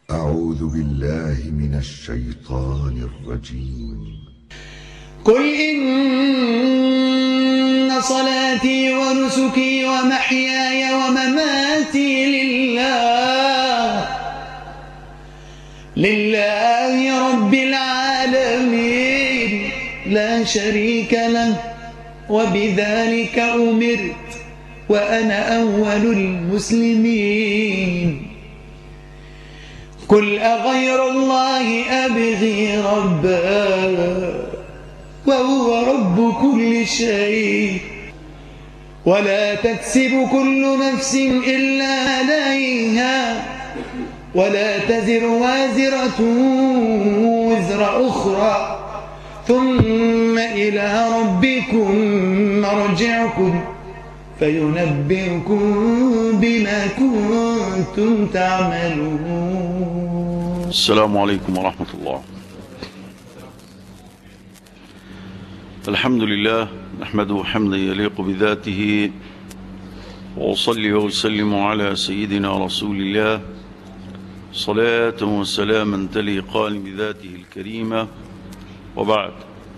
أعوذ بالله من الشيطان الرجيم قل إن صلاتي ونسكي ومحياي ومماتي لله لله رب العالمين لا شريك له وبذلك أمرت وأنا أول المسلمين قل أغير الله أبغي ربا وهو رب كل شيء ولا تكسب كل نفس إلا عليها ولا تزر وازرة وزر أخرى ثم إلى ربكم مرجعكم فينبئكم بما كنتم تعملون السلام عليكم ورحمة الله الحمد لله نحمده حمدا يليق بذاته وأصلي وأسلم على سيدنا رسول الله صلاة وسلاما تليقان بذاته الكريمة وبعد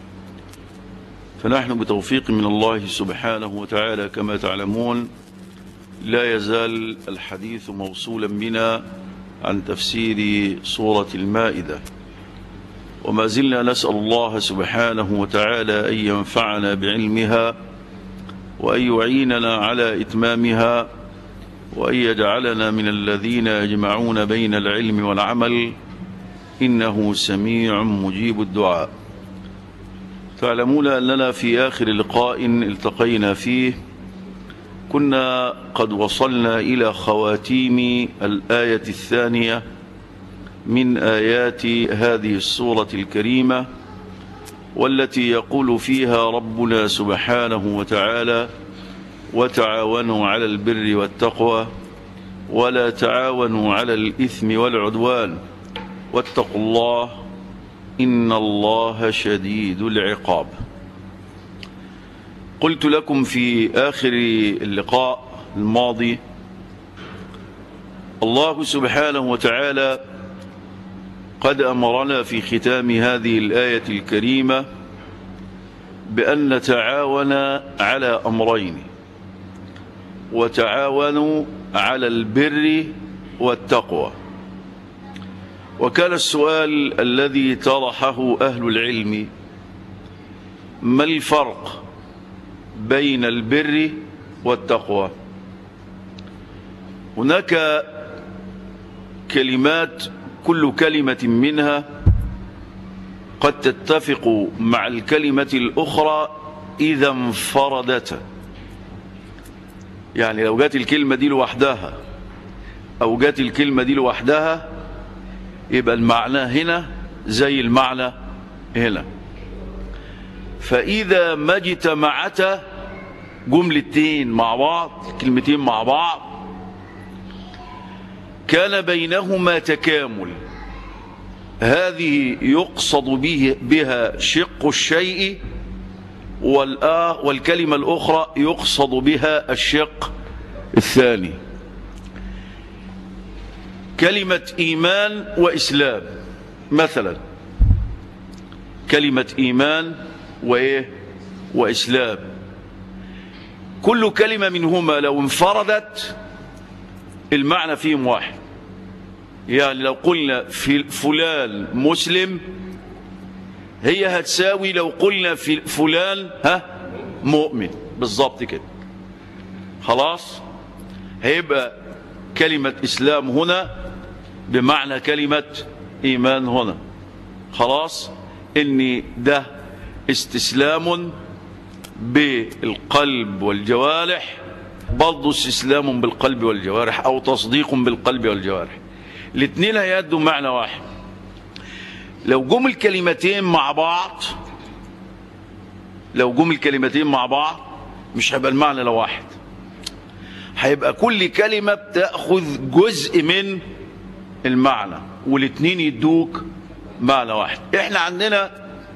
فنحن بتوفيق من الله سبحانه وتعالى كما تعلمون لا يزال الحديث موصولا بنا عن تفسير سورة المائدة وما زلنا نسأل الله سبحانه وتعالى أن ينفعنا بعلمها وأن يعيننا على إتمامها وأن يجعلنا من الذين يجمعون بين العلم والعمل إنه سميع مجيب الدعاء تعلمون أننا في آخر لقاء التقينا فيه كنا قد وصلنا إلى خواتيم الآية الثانية من آيات هذه السورة الكريمة والتي يقول فيها ربنا سبحانه وتعالى وتعاونوا على البر والتقوى ولا تعاونوا على الإثم والعدوان واتقوا الله إن الله شديد العقاب قلت لكم في آخر اللقاء الماضي الله سبحانه وتعالى قد أمرنا في ختام هذه الآية الكريمة بأن نتعاون على أمرين وتعاونوا على البر والتقوى وكان السؤال الذي طرحه أهل العلم ما الفرق بين البر والتقوى هناك كلمات كل كلمة منها قد تتفق مع الكلمة الأخرى إذا انفردت يعني لو جات الكلمة دي لوحدها أو جات الكلمة دي لوحدها يبقى المعنى هنا زي المعنى هنا فإذا ما اجتمعتا جملتين مع بعض كلمتين مع بعض كان بينهما تكامل هذه يقصد به بها شق الشيء والآه والكلمة الأخرى يقصد بها الشق الثاني كلمة إيمان وإسلام مثلا كلمة إيمان وإيه وإسلام كل كلمة منهما لو انفردت المعنى فيهم واحد يعني لو قلنا في فلان مسلم هي هتساوي لو قلنا في فلان ها مؤمن بالظبط كده خلاص هيبقى كلمة إسلام هنا بمعنى كلمة إيمان هنا خلاص إن ده استسلام بالقلب والجوارح برضه استسلام بالقلب والجوارح أو تصديق بالقلب والجوارح الاثنين هيأدوا معنى واحد لو جم الكلمتين مع بعض لو جم الكلمتين مع بعض مش هيبقى المعنى لو واحد هيبقى كل كلمة بتأخذ جزء من المعنى والاثنين يدوك معنى واحد احنا عندنا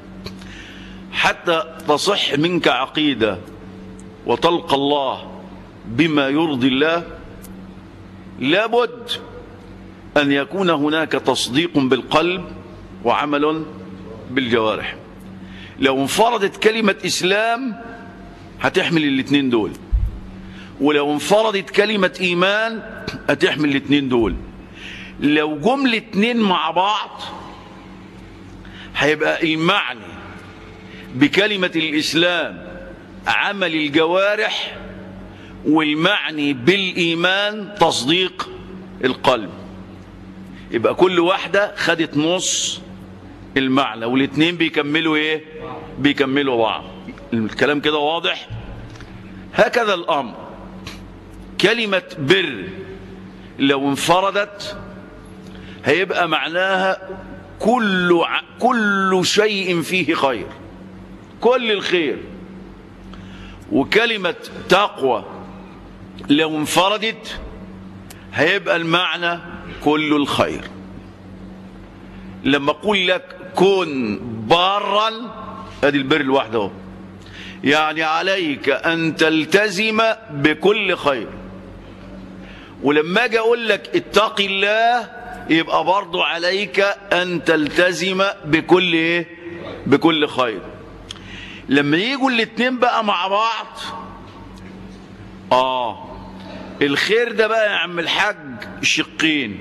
حتى تصح منك عقيدة وتلقى الله بما يرضي الله لابد أن يكون هناك تصديق بالقلب وعمل بالجوارح لو انفردت كلمة إسلام هتحمل الاثنين دول ولو انفردت كلمة إيمان هتحمل الاثنين دول لو جم الاثنين مع بعض هيبقى المعنى بكلمة الإسلام عمل الجوارح والمعني بالإيمان تصديق القلب يبقى كل واحدة خدت نص المعنى والاثنين بيكملوا ايه بيكملوا بعض الكلام كده واضح هكذا الأمر كلمة بر لو انفردت هيبقى معناها كل ع... كل شيء فيه خير كل الخير وكلمة تقوى لو انفردت هيبقى المعنى كل الخير لما اقول لك كن بارا ادي البر لوحده اهو يعني عليك ان تلتزم بكل خير ولما اجي اقول لك اتق الله يبقى برضو عليك ان تلتزم بكل ايه بكل خير لما يجوا الاتنين بقى مع بعض اه الخير ده بقى يا عم الحاج شقين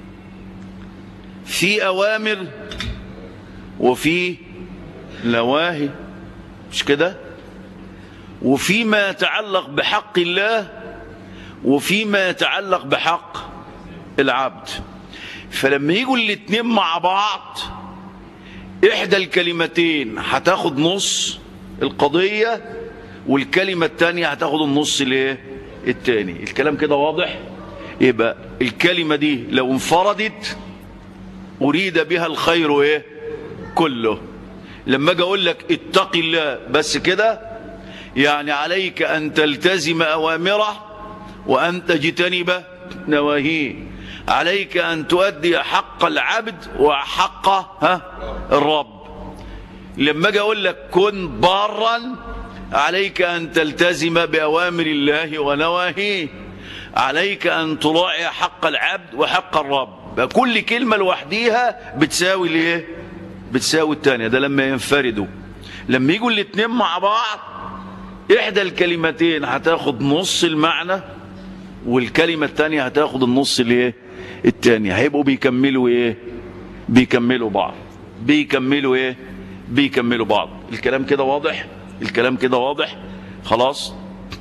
في اوامر وفي نواهي مش كده وفيما يتعلق بحق الله وفيما يتعلق بحق العبد فلما يجوا الاتنين مع بعض احدى الكلمتين هتاخد نص القضية والكلمة التانية هتاخد النص الايه التاني الكلام كده واضح يبقى الكلمة دي لو انفردت أريد بها الخير ايه كله لما اجي اقول لك اتق الله بس كده يعني عليك ان تلتزم اوامره وان تجتنب نواهيه عليك ان تؤدي حق العبد وحق ها الرب لما اجي اقول لك كن بارا عليك ان تلتزم باوامر الله ونواهيه عليك ان تراعي حق العبد وحق الرب كل كلمه لوحديها بتساوي الايه بتساوي الثانيه ده لما ينفردوا لما يجوا الاثنين مع بعض احدى الكلمتين هتاخد نص المعنى والكلمه الثانيه هتاخد النص الايه الثاني هيبقوا بيكملوا ايه بيكملوا بعض بيكملوا ايه بيكملوا بعض الكلام كده واضح الكلام كده واضح خلاص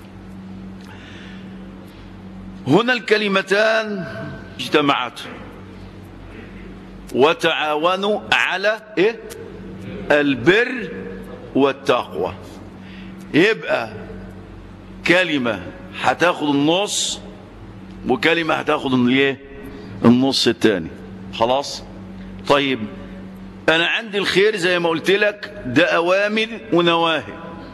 هنا الكلمتان اجتمعت وتعاونوا على ايه البر والتقوى يبقى كلمة هتاخد النص وكلمة هتاخد الايه النص التاني خلاص طيب انا عندي الخير زي ما قلت لك ده اوامر ونواهي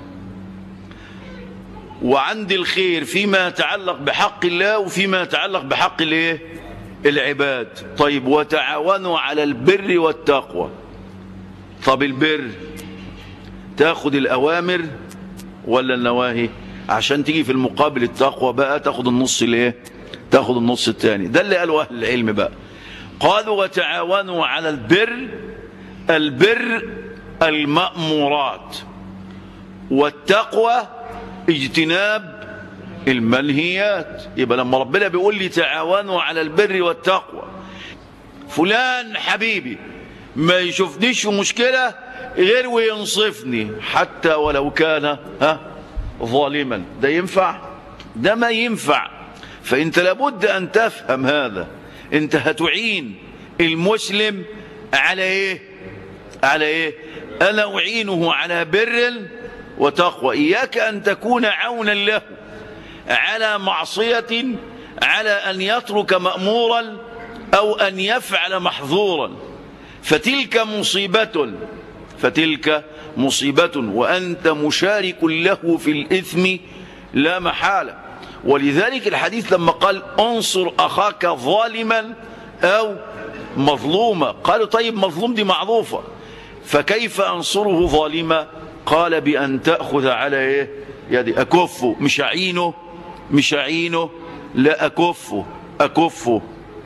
وعندي الخير فيما يتعلق بحق الله وفيما يتعلق بحق الايه العباد طيب وتعاونوا على البر والتقوى طب البر تاخد الاوامر ولا النواهي عشان تيجي في المقابل التقوى بقى تاخد النص الايه تاخد النص الثاني ده اللي قاله اهل العلم بقى قالوا وتعاونوا على البر البر المأمورات والتقوى اجتناب المنهيات يبقى لما ربنا بيقول لي تعاونوا على البر والتقوى فلان حبيبي ما يشوفنيش في مشكلة غير وينصفني حتى ولو كان ها ظالما ده ينفع ده ما ينفع فانت لابد ان تفهم هذا انت هتعين المسلم على ايه على ايه انا اعينه على بر وتقوى اياك ان تكون عونا له على معصية على ان يترك مأمورا او ان يفعل محظورا فتلك مصيبة فتلك مصيبة وأنت مشارك له في الإثم لا محالة ولذلك الحديث لما قال انصر أخاك ظالما أو مظلوما قالوا طيب مظلوم دي معروفة فكيف أنصره ظالما قال بأن تأخذ على إيه يدي أكفه مش أعينه مش أعينه لا أكفه أكفه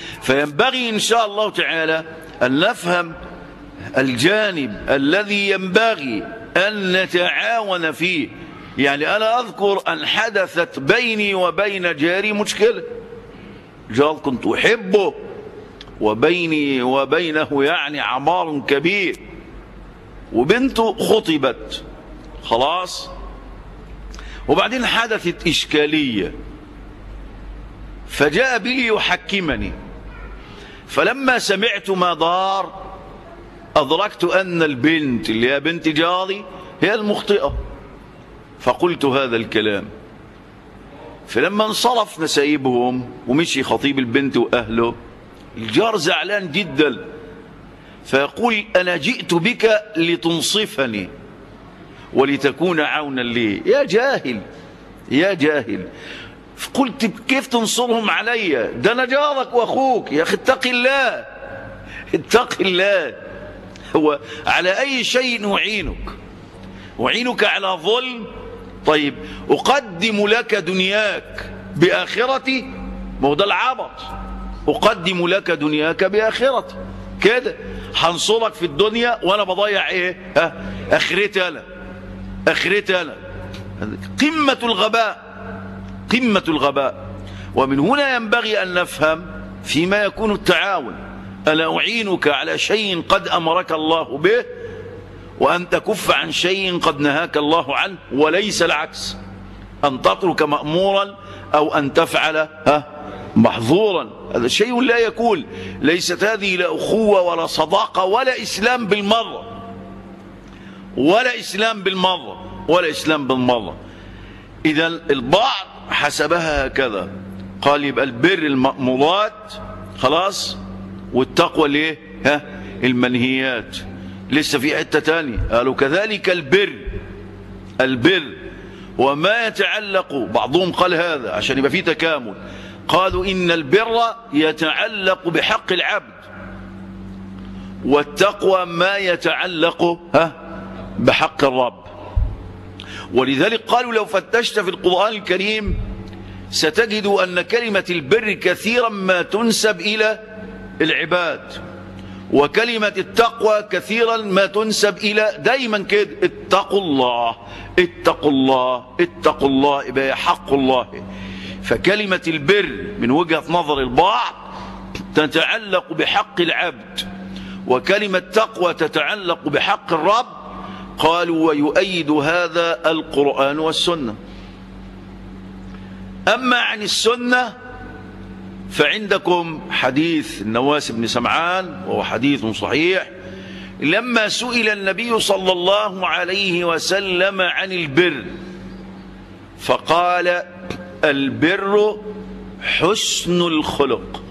فينبغي إن شاء الله تعالى أن نفهم الجانب الذي ينبغي أن نتعاون فيه يعني أنا أذكر أن حدثت بيني وبين جاري مشكلة جار كنت أحبه وبيني وبينه يعني عمار كبير وبنته خطبت خلاص وبعدين حدثت إشكالية فجاء بي يحكمني فلما سمعت ما دار أدركت أن البنت اللي هي بنت جاري هي المخطئة فقلت هذا الكلام فلما انصرف نسايبهم ومشي خطيب البنت وأهله الجار زعلان جدا فيقول أنا جئت بك لتنصفني ولتكون عونا لي يا جاهل يا جاهل قلت كيف تنصرهم علي ده أنا جارك وأخوك يا أخي اتق الله اتق الله هو على أي شيء أعينك أعينك على ظلم طيب أقدم لك دنياك بآخرتي ما هو ده العبط أقدم لك دنياك بآخرتي كده هنصرك في الدنيا وأنا بضيع إيه ها آخرتي أنا آخرتي أنا قمة الغباء قمة الغباء ومن هنا ينبغي أن نفهم فيما يكون التعاون ألا أعينك على شيء قد أمرك الله به وأن تكف عن شيء قد نهاك الله عنه وليس العكس أن تترك مأمورا أو أن تفعل ها محظورا هذا شيء لا يكون ليست هذه لا أخوة ولا صداقة ولا إسلام بالمرة ولا إسلام بالمرة ولا إسلام بالمرة إذا البعض حسبها هكذا قال يبقى البر المأمورات خلاص والتقوى ليه ها المنهيات لسه في حتة تانية قالوا كذلك البر البر وما يتعلق بعضهم قال هذا عشان يبقى فيه تكامل قالوا إن البر يتعلق بحق العبد والتقوى ما يتعلق ها بحق الرب ولذلك قالوا لو فتشت في القرآن الكريم ستجد أن كلمة البر كثيرا ما تنسب إلى العباد وكلمة التقوى كثيرا ما تنسب إلى دايما كده اتقوا الله اتقوا الله اتقوا الله يبقى حق الله فكلمة البر من وجهة نظر البعض تتعلق بحق العبد وكلمة تقوى تتعلق بحق الرب قالوا ويؤيد هذا القرآن والسنة أما عن السنة فعندكم حديث النواس بن سمعان وهو حديث صحيح لما سئل النبي صلى الله عليه وسلم عن البر فقال البر حسن الخلق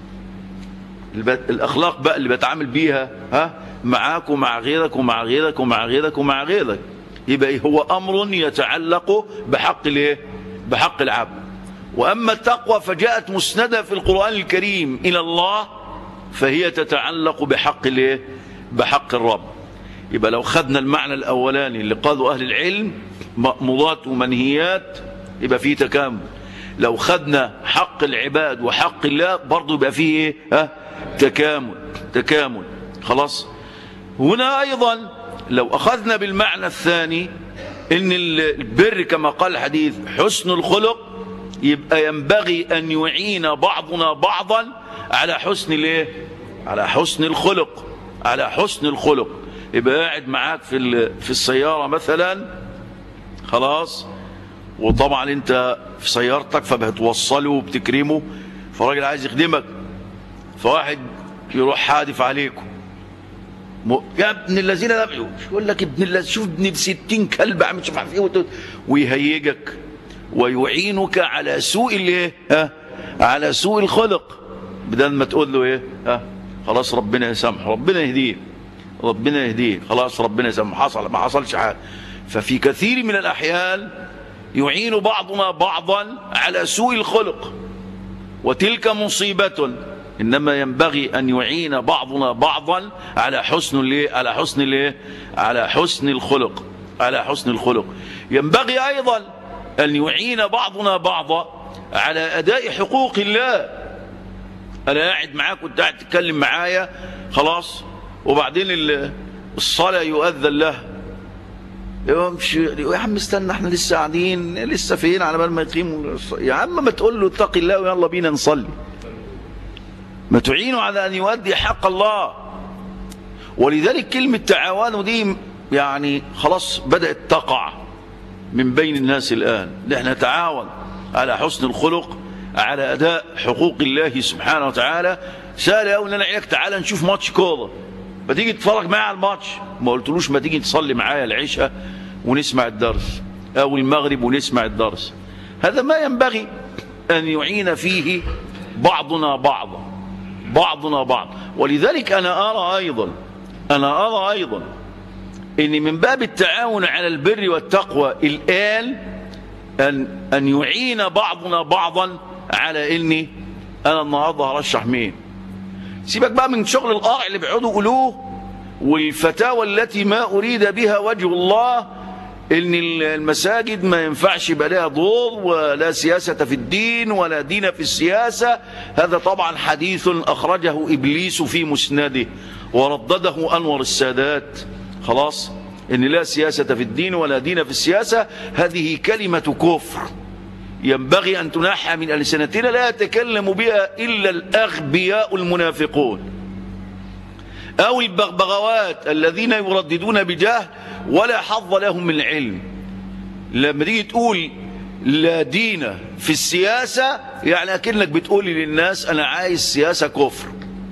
الأخلاق بقى اللي بتعامل بيها ها معاك ومع غيرك ومع غيرك ومع غيرك ومع غيرك يبقى هو أمر يتعلق بحق الايه بحق العبد وأما التقوى فجاءت مسندة في القرآن الكريم إلى الله فهي تتعلق بحق الايه بحق الرب يبقى لو خدنا المعنى الأولاني اللي قالوا أهل العلم مأمورات ومنهيات يبقى فيه تكامل لو خدنا حق العباد وحق الله برضه يبقى فيه ايه ها تكامل تكامل خلاص هنا أيضا لو أخذنا بالمعنى الثاني إن البر كما قال الحديث حسن الخلق يبقى ينبغي أن يعين بعضنا بعضا على حسن الايه على حسن الخلق على حسن الخلق يبقى قاعد معاك في في السيارة مثلا خلاص وطبعا انت في سيارتك فبتوصله وبتكرمه فراجل عايز يخدمك فواحد يروح حادف عليكم يا ابن الذين ده يقول لك ابن الذين شوف ابن الستين كلب عم شوف عارف ايه ويهيجك ويعينك على سوء الايه ها على سوء الخلق بدل ما تقول له ايه ها خلاص ربنا يسامحه ربنا يهديه ربنا يهديه خلاص ربنا يسامحه حصل ما حصلش حاجه ففي كثير من الاحيان يعين بعضنا بعضا على سوء الخلق وتلك مصيبه انما ينبغي ان يعين بعضنا بعضا على حسن الايه على حسن الايه على حسن الخلق على حسن الخلق ينبغي ايضا ان يعين بعضنا بعضا على اداء حقوق الله انا قاعد معاك وانت قاعد تتكلم معايا خلاص وبعدين ال- الصلاه يؤذن لها يمشي يا عم استنى احنا لسه قاعدين لسه فين على بال ما يقيموا الص- يا عم ما تقول له اتق الله ويلا بينا نصلي ما تعينوا على ان يؤدي حق الله ولذلك كلمه تعاونوا دي يعني خلاص بدات تقع من بين الناس الان نحن نتعاون على حسن الخلق على اداء حقوق الله سبحانه وتعالى سهل قوي ان انا عينك تعالى نشوف ماتش كوره ما تيجي تتفرج معايا على الماتش ما قلتلوش ما تيجي تصلي معايا العشاء ونسمع الدرس او المغرب ونسمع الدرس هذا ما ينبغي ان يعين فيه بعضنا بعضا بعضنا بعض ولذلك انا ارى ايضا انا ارى ايضا ان من باب التعاون على البر والتقوى الان ان ان يعين بعضنا بعضا على اني انا النهارده هرشح مين سيبك بقى من شغل القاع اللي بيقعدوا يقولوه والفتاوى التي ما اريد بها وجه الله ان المساجد ما ينفعش يبقى لها دور ولا سياسه في الدين ولا دين في السياسه هذا طبعا حديث اخرجه ابليس في مسنده وردده انور السادات خلاص ان لا سياسه في الدين ولا دين في السياسه هذه كلمه كفر ينبغي أن تنحى من ألسنتنا لا يتكلم بها إلا الأغبياء المنافقون أو البغبغوات الذين يرددون بجهل ولا حظ لهم من العلم لما تيجي تقول لا دين في السياسة يعني أكنك بتقول للناس أنا عايز سياسة كفر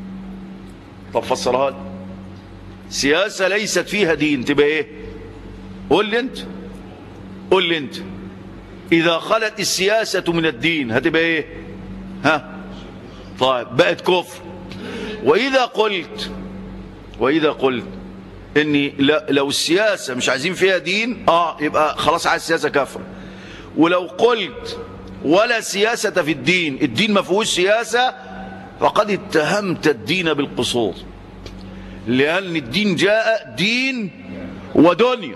طب فسرها لي سياسة ليست فيها دين تبقى إيه قول لي أنت قول لي أنت إذا خلت السياسة من الدين هتبقى إيه ها طيب بقت كفر وإذا قلت وإذا قلت إني لا- لو السياسة مش عايزين فيها دين آه يبقى خلاص عايز سياسة كفر ولو قلت ولا سياسة في الدين الدين ما فيهوش سياسة فقد اتهمت الدين بالقصور لأن الدين جاء دين ودنيا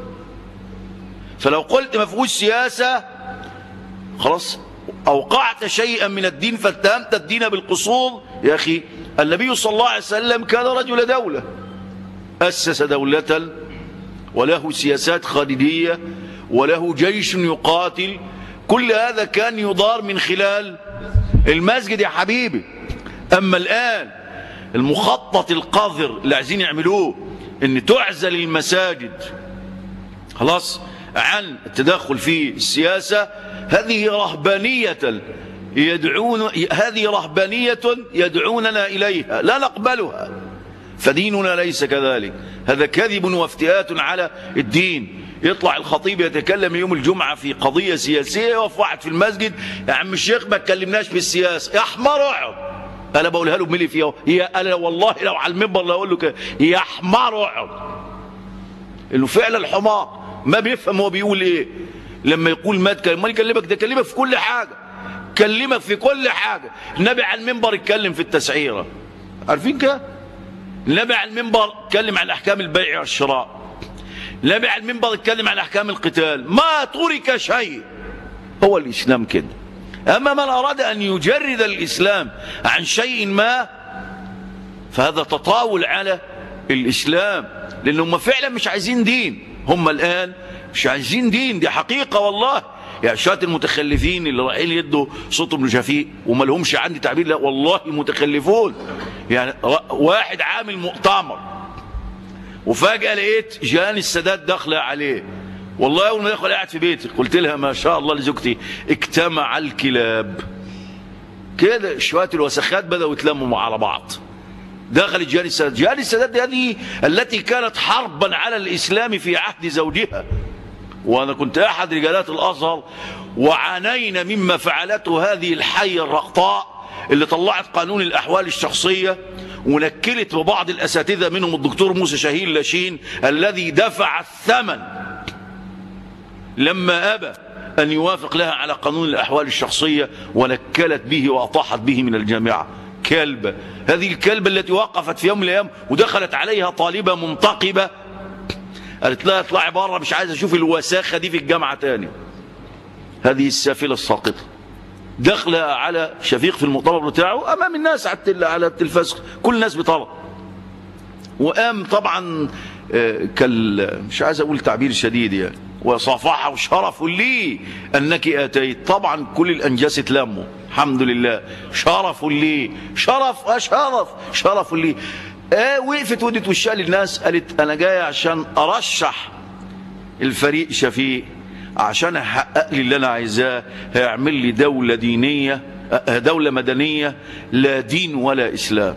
فلو قلت ما فيهوش سياسة خلاص أوقعت شيئا من الدين فاتهمت الدين بالقصور يا أخي النبي صلى الله عليه وسلم كان رجل دولة أسس دولة وله سياسات خارجية وله جيش يقاتل كل هذا كان يدار من خلال المسجد يا حبيبي أما الآن المخطط القذر اللي عايزين يعملوه ان تعزل المساجد خلاص عن التدخل في السياسة هذه رهبانية يدعون هذه رهبانية يدعوننا إليها لا نقبلها فديننا ليس كذلك هذا كذب وافتئات على الدين يطلع الخطيب يتكلم يوم الجمعة في قضية سياسية يقف واحد في المسجد يا عم الشيخ ما تكلمناش في السياسة يا حمار اقعد انا بقولها له بملي فيها يا انا والله لو على المنبر لا اقول له كده يا حمار اقعد انه فعلا حمار ما بيفهم هو بيقول ايه لما يقول ما تكلم ما يكلمك ده يكلمك في كل حاجه كلمك في كل حاجه النبي على المنبر اتكلم في التسعيره عارفين كده النبي على المنبر اتكلم عن احكام البيع والشراء النبي على المنبر اتكلم عن احكام القتال ما ترك شيء هو الاسلام كده اما من اراد ان يجرد الاسلام عن شيء ما فهذا تطاول على الاسلام لان هم فعلا مش عايزين دين هم الان مش عايزين دين دي حقيقه والله يا شويه المتخلفين اللي رايحين يدوا صوتهم لشفيق وما لهمش عندي تعبير لا والله متخلفون يعني واحد عامل مؤتمر وفجاه لقيت جان السادات داخله عليه والله اول ما دخل قاعد في بيتي قلت لها ما شاء الله لزوجتي اجتمع الكلاب كده شويه الوسخات بداوا يتلموا على بعض دخلت جاني السادات جاني السادات هذه التي كانت حربا على الإسلام في عهد زوجها وأنا كنت أحد رجالات الأزهر وعانينا مما فعلته هذه الحية الرقطاء اللي طلعت قانون الأحوال الشخصية ونكلت ببعض الأساتذة منهم الدكتور موسى شاهين لاشين الذي دفع الثمن لما أبى أن يوافق لها على قانون الأحوال الشخصية ونكلت به وأطاحت به من الجامعة كلبة هذه الكلبة التي وقفت في يوم من الأيام ودخلت عليها طالبة منتقبة قالت لها اطلعي بره مش عايز أشوف الوساخة دي في الجامعة تاني هذه السافلة الساقطة داخله على شفيق في المؤتمر بتاعه امام الناس على التل- على التلفاز كل الناس بيطلع وقام طبعا آه، كال مش عايز اقول تعبير شديد يعني وصافحه وشرف لي انك اتيت طبعا كل الانجاس اتلموا الحمد لله شرف لي شرف اه شرف شرف لي آه وقفت ودت وشها للناس قالت انا جايه عشان ارشح الفريق شفيق عشان احقق لي اللي انا عايزاه هيعمل لي دوله دينيه آه، دوله مدنيه لا دين ولا اسلام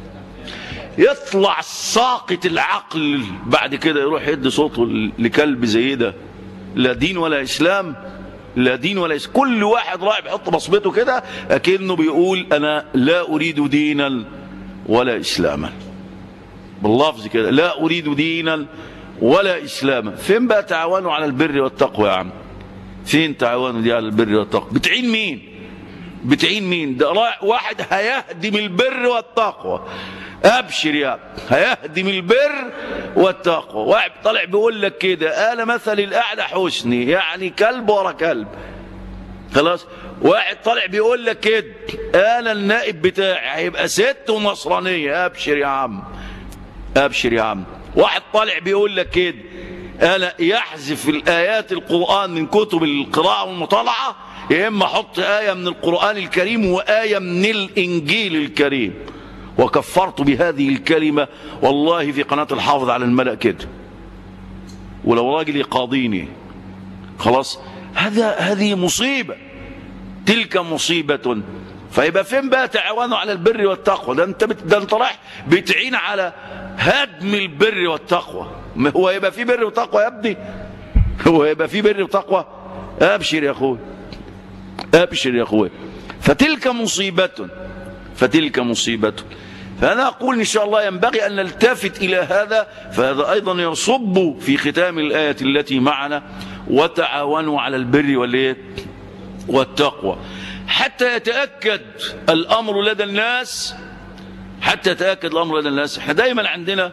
يطلع ساقط العقل بعد كده يروح يدي صوته لكلب زي ده لا دين ولا اسلام لا دين ولا اسلام كل واحد رايح بيحط بصمته كده اكنه بيقول انا لا اريد دينا ولا اسلاما باللفظ كده لا اريد دينا ولا اسلاما فين بقى تعاونوا على البر والتقوى يا عم فين تعاونوا دي على البر والتقوى بتعين مين بتعين مين ده را- واحد هيهدم البر والتقوى ابشر يا هيهدم البر والتقوى واحد طالع بيقول لك كده انا مثل الاعلى حسني يعني كلب ورا كلب خلاص واحد طالع بيقول لك كده انا النائب بتاعي هيبقى ست ونصرانيه ابشر يا عم ابشر يا عم واحد طالع بيقول لك كده انا يحذف الايات القران من كتب القراءه والمطالعه يا اما احط ايه من القران الكريم وايه من الانجيل الكريم وكفرت بهذه الكلمه والله في قناه الحافظ على الملا كده ولو راجل يقاضيني خلاص هذا هذه مصيبه تلك مصيبة فيبقى فين بقى تعاونوا على البر والتقوى ده انت بت... ده انت رايح بتعين على هدم البر والتقوى ما هو يبقى في بر وتقوى يا ابني هو يبقى في بر وتقوى ابشر يا اخوي ابشر يا اخوي فتلك مصيبة فتلك مصيبة فأنا أقول إن شاء الله ينبغي أن نلتفت إلى هذا فهذا أيضا يصب في ختام الآية التي معنا وتعاونوا على البر والإيه والتقوى حتى يتأكد الأمر لدى الناس حتى يتأكد الأمر لدى الناس احنا دايما عندنا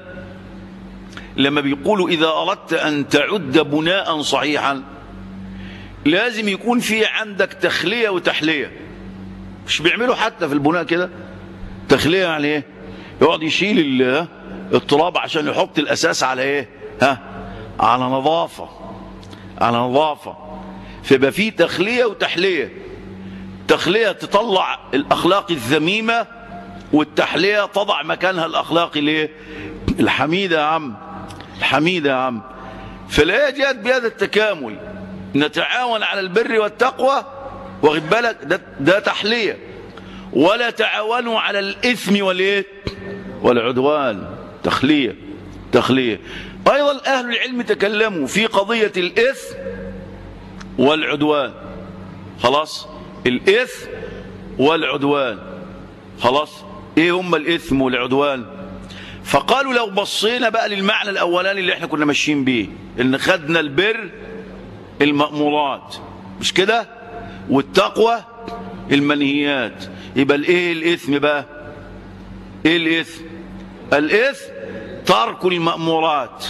لما بيقولوا إذا أردت أن تعد بناء صحيحا لازم يكون في عندك تخلية وتحلية مش بيعملوا حتى في البناء كده تخلية يعني ايه يقعد يشيل ال- التراب عشان يحط الأساس على ايه ها على نظافة على نظافة فيبقى في تخلية وتحلية تخلية تطلع الأخلاق الذميمة والتحلية تضع مكانها الأخلاق الايه الحميدة يا عم الحميدة يا عم فالآية جاءت بهذا التكامل نتعاون على البر والتقوى واخد بالك ده, ده تحلية ولا تعاونوا على الإثم والإيه والعدوان تخلية تخلية أيضا أهل العلم تكلموا في قضية الإثم والعدوان خلاص الإثم والعدوان خلاص ايه هم الاثم والعدوان فقالوا لو بصينا بقى للمعنى الاولاني اللي احنا كنا ماشيين بيه ان خدنا البر المأمورات مش كده والتقوى المنهيات يبقى الايه الاثم بقى ايه الاثم الاثم ترك المأمورات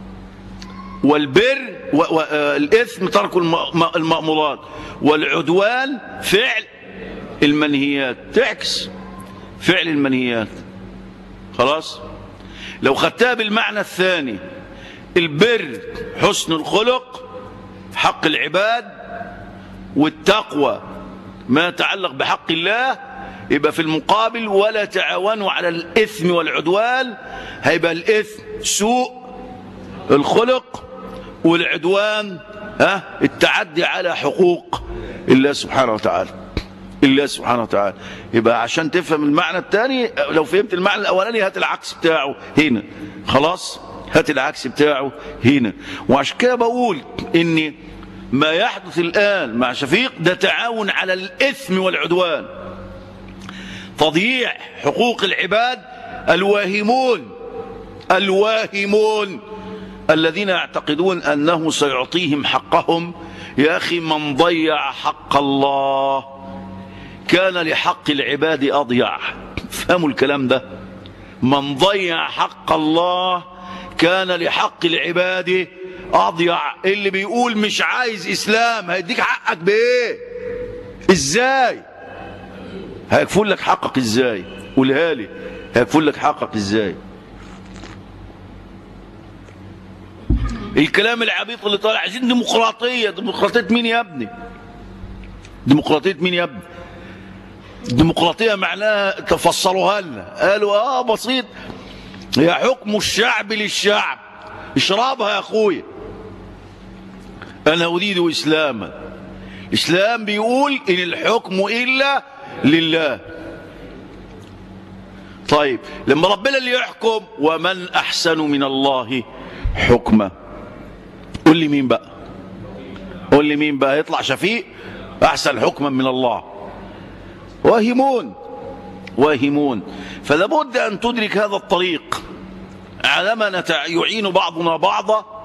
والبر و... و... آه، الاثم ترك الم... م- المأمورات والعدوان فعل المنهيات تعكس فعل المنهيات خلاص لو خدتها بالمعنى الثاني البر حسن الخلق حق العباد والتقوى ما يتعلق بحق الله يبقى في المقابل ولا تعاونوا على الإثم والعدوان هيبقى الإثم سوء الخلق والعدوان ها التعدي على حقوق الله سبحانه وتعالى الله سبحانه وتعالى يبقى عشان تفهم المعنى الثاني لو فهمت المعنى الاولاني هات العكس بتاعه هنا خلاص هات العكس بتاعه هنا وعشان كده بقول ان ما يحدث الان مع شفيق ده تعاون على الاثم والعدوان تضييع حقوق العباد الواهمون الواهمون الذين يعتقدون انه سيعطيهم حقهم يا اخي من ضيع حق الله كان لحق العباد اضيع فهموا الكلام ده من ضيع حق الله كان لحق العباد اضيع اللي بيقول مش عايز اسلام هيديك حقك بايه ازاي هيكفل لك حقك ازاي قولها لي هيكفل لك حقك ازاي الكلام العبيط اللي طالع عايزين ديمقراطيه ديمقراطيه مين يا ابني ديمقراطيه مين يا ابني الديمقراطيه معناها تفسروها لنا قالوا اه بسيط هي حكم الشعب للشعب اشربها يا اخويا انا اريد اسلاما الاسلام بيقول ان الحكم الا لله طيب لما ربنا اللي يحكم ومن احسن من الله حكما قول لي مين بقى قول لي مين بقى يطلع شفيق احسن حكما من الله واهمون واهمون فلا بد ان تدرك هذا الطريق علما نتع- يعين بعضنا بعضا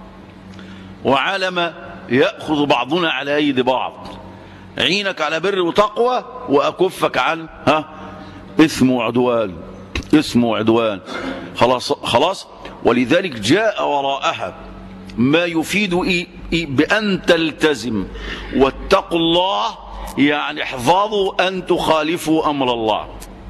وعلما ياخذ بعضنا على ايدي بعض عينك على بر وتقوى واكفك عن ها اثم وعدوان اثم وعدوان خلاص خلاص ولذلك جاء وراءها ما يفيد إي إي بأن تلتزم واتقوا الله يعني احفظوا أن تخالفوا أمر الله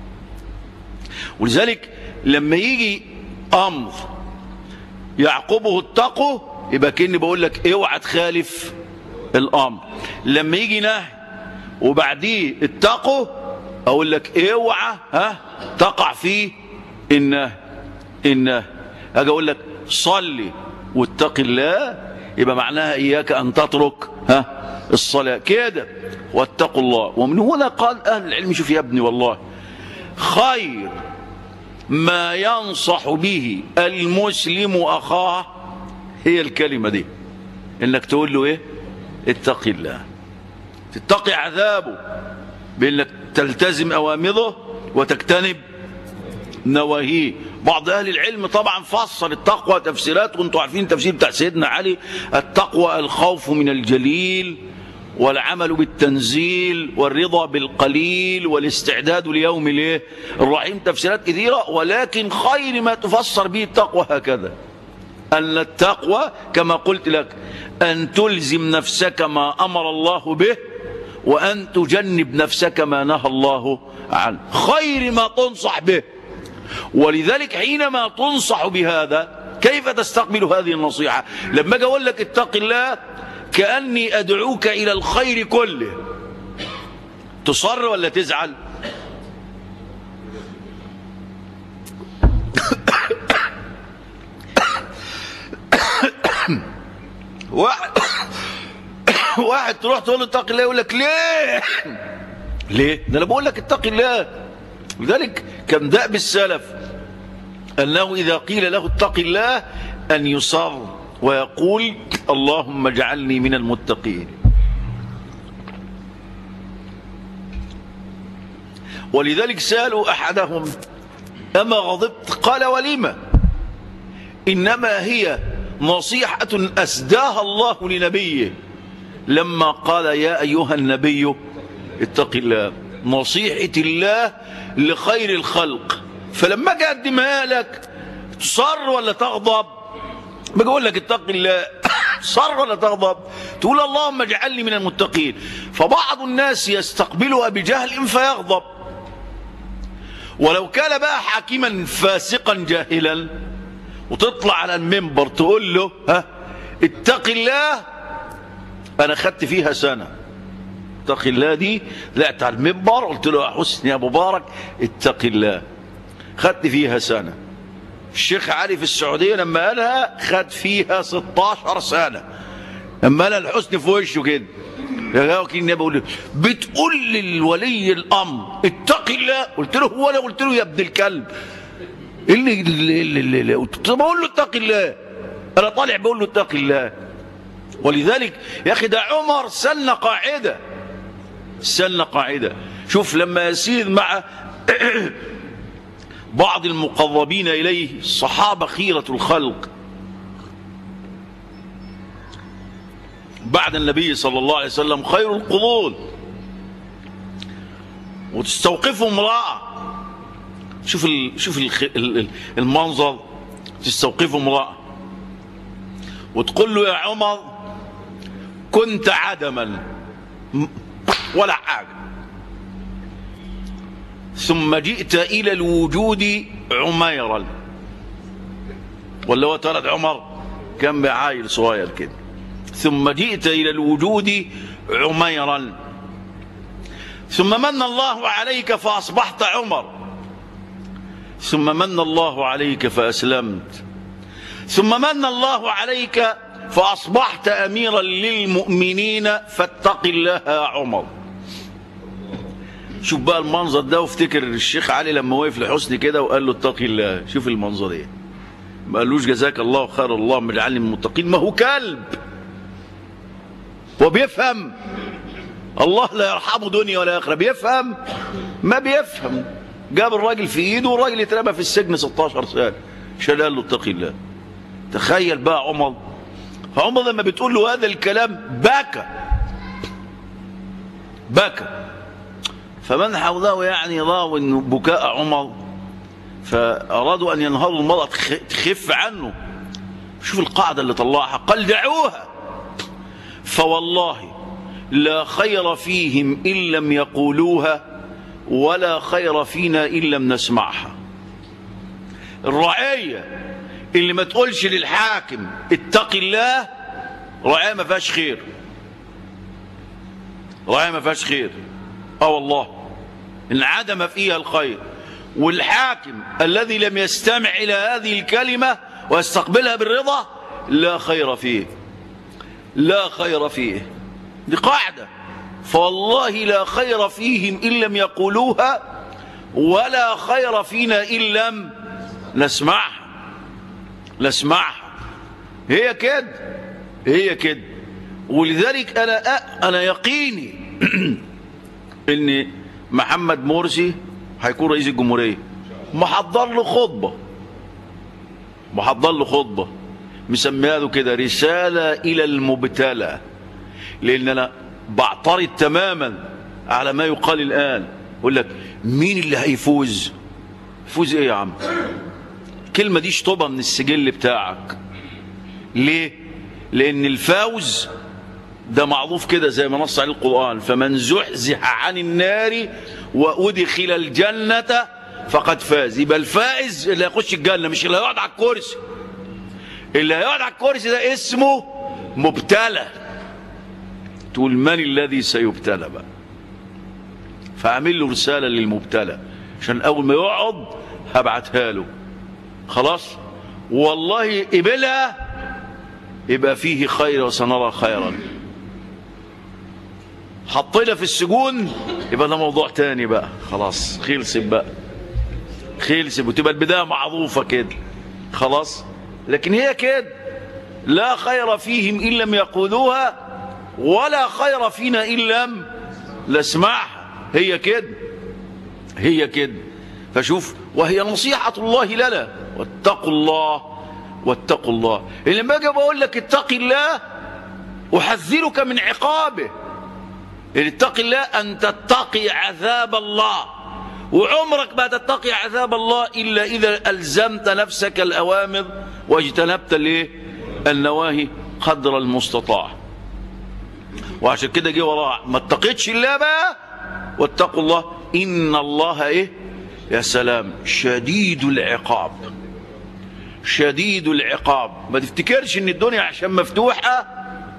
ولذلك لما يجي أمر يعقبه التقوى يبقى كأني بقول لك اوعى تخالف الأمر لما يجي نهي وبعديه التقوى أقول لك اوعى ها تقع فيه النهي النهي أجي أقول لك صلي واتق الله يبقى معناها إياك أن تترك ها الصلاة كده واتقوا الله ومن هنا قال أهل العلم شوف يا ابني والله خير ما ينصح به المسلم أخاه هي الكلمة دي إنك تقول له إيه اتق الله تتقي عذابه بإنك تلتزم أوامره وتجتنب نواهيه بعض أهل العلم طبعا فسر التقوى تفسيرات وانتم عارفين التفسير بتاع سيدنا علي التقوى الخوف من الجليل والعمل بالتنزيل والرضا بالقليل والاستعداد ليوم الايه الرحيم تفسيرات كثيرة ولكن خير ما تفسر به التقوى هكذا أن التقوى كما قلت لك أن تلزم نفسك ما أمر الله به وأن تجنب نفسك ما نهى الله عنه خير ما تنصح به ولذلك حينما تنصح بهذا كيف تستقبل هذه النصيحة لما اجي اقول لك اتق الله كأني أدعوك إلى الخير كله تصر ولا تزعل واحد واحد تروح تقول له اتق الله يقول لك ليه ليه ده انا بقول لك اتق الله لذلك كان دأب السلف أنه إذا قيل له اتق الله أن يصر ويقول اللهم اجعلني من المتقين ولذلك سألوا أحدهم أما غضبت قال ولم إنما هي نصيحة أسداها الله لنبيه لما قال يا أيها النبي اتق الله نصيحة الله لخير الخلق فلما اجي اقدمها لك تصر ولا تغضب بقول لك اتق الله صر ولا تغضب تقول اللهم اجعلني من المتقين فبعض الناس يستقبلها بجهل فيغضب ولو كان بقى حاكما فاسقا جاهلا وتطلع على المنبر تقول له ها اتق الله انا خدت فيها سنه اتق الله دي طلعت على المنبر قلت له يا حسني يا مبارك اتق الله خدت فيها سنة الشيخ علي في السعودية لما قالها خد فيها 16 سنة لما قالها الحسن في وشه كده يا النبي بقول له بتقول للولي الامر اتق الله قلت له هو انا قلت له يا ابن الكلب إيه اللي اللي اللي, اللي, اللي قلت له بقول له اتق الله انا طالع بقول له اتق الله ولذلك يا اخي ده عمر سن قاعده سن قاعده شوف لما يسير مع بعض المقربين إليه الصحابة خيرة الخلق بعد النبي صلى الله عليه وسلم خير القرون وتستوقفه امرأة شوف ال شوف ال المنظر تستوقفه امرأة وتقول له يا عمر كنت عدما ولا حاجة ثم جئت إلى الوجود عميرا ولا هو اتولد عمر كان بعايل صغير كده ثم جئت إلى الوجود عميرا ثم من الله عليك فأصبحت عمر ثم من الله عليك فأسلمت ثم من الله عليك فأصبحت أميرا للمؤمنين فاتق الله يا عمر شوف بقى المنظر ده وافتكر الشيخ علي لما وقف لحسني كده وقال له اتقي الله شوف المنظر ايه ما قالوش جزاك الله خير الله مجعلني من المتقين ما هو كلب هو بيفهم الله لا يرحمه دنيا ولا اخره بيفهم ما بيفهم جاب الراجل في ايده والراجل اترمى في السجن 16 سنه عشان قال له اتقي الله تخيل بقى عمر عمر لما بتقول له هذا الكلام بكى بكى فمن حوله يعني راوا ان بكاء عمر فارادوا ان ينهضوا المراه تخف عنه شوف القاعده اللي طلعها قال دعوها فوالله لا خير فيهم ان لم يقولوها ولا خير فينا ان لم نسمعها الرعيه اللي ما تقولش للحاكم اتق الله رعاية ما فيهاش خير رعاية ما فيهاش خير اه والله انعدم فيها الخير والحاكم الذي لم يستمع إلى هذه الكلمة ويستقبلها بالرضا لا خير فيه لا خير فيه دي قاعدة فوالله لا خير فيهم إن لم يقولوها ولا خير فينا إن لم نسمعها نسمعها هي كده هي كده ولذلك انا انا يقيني ان محمد مرسي هيكون رئيس الجمهوريه محضر له خطبه محضر له خطبه مسميها له كده رساله الى المبتلى لان انا بعترض تماما على ما يقال الان يقول لك مين اللي هيفوز يفوز ايه يا عم الكلمة دي اشطبها من السجل بتاعك ليه لان الفوز ده معروف كده زي ما نص عليه القرآن فمن زحزح عن النار وأدخل الجنة فقد فاز يبقى الفائز اللي هيخش الجنة مش اللي هيقعد على الكرسي اللي هيقعد على الكرسي ده اسمه مبتلى تقول من الذي سيبتلى بقى فاعمل له رسالة للمبتلى عشان أول ما يقعد هبعتها له خلاص والله قبلها يبقى فيه خير وسنرى خيرا حطينا في السجون يبقى ده موضوع تاني بقى خلاص خلصت بقى خلصت وتبقى البداية معروفة كده خلاص لكن هي كده لا خير فيهم إن لم يقولوها ولا خير فينا إن لم نسمعها هي كده هي كده فشوف وهي نصيحة الله لنا واتقوا الله واتقوا الله لما اجي بقول لك اتق الله احذرك من عقابه اتق الله ان تتقي عذاب الله وعمرك ما تتقي عذاب الله الا اذا الزمت نفسك الاوامر واجتنبت الايه النواهي قدر المستطاع وعشان كده جه وراه ما اتقيتش الله بقى واتقوا الله ان الله ايه يا سلام شديد العقاب شديد العقاب ما تفتكرش ان الدنيا عشان مفتوحة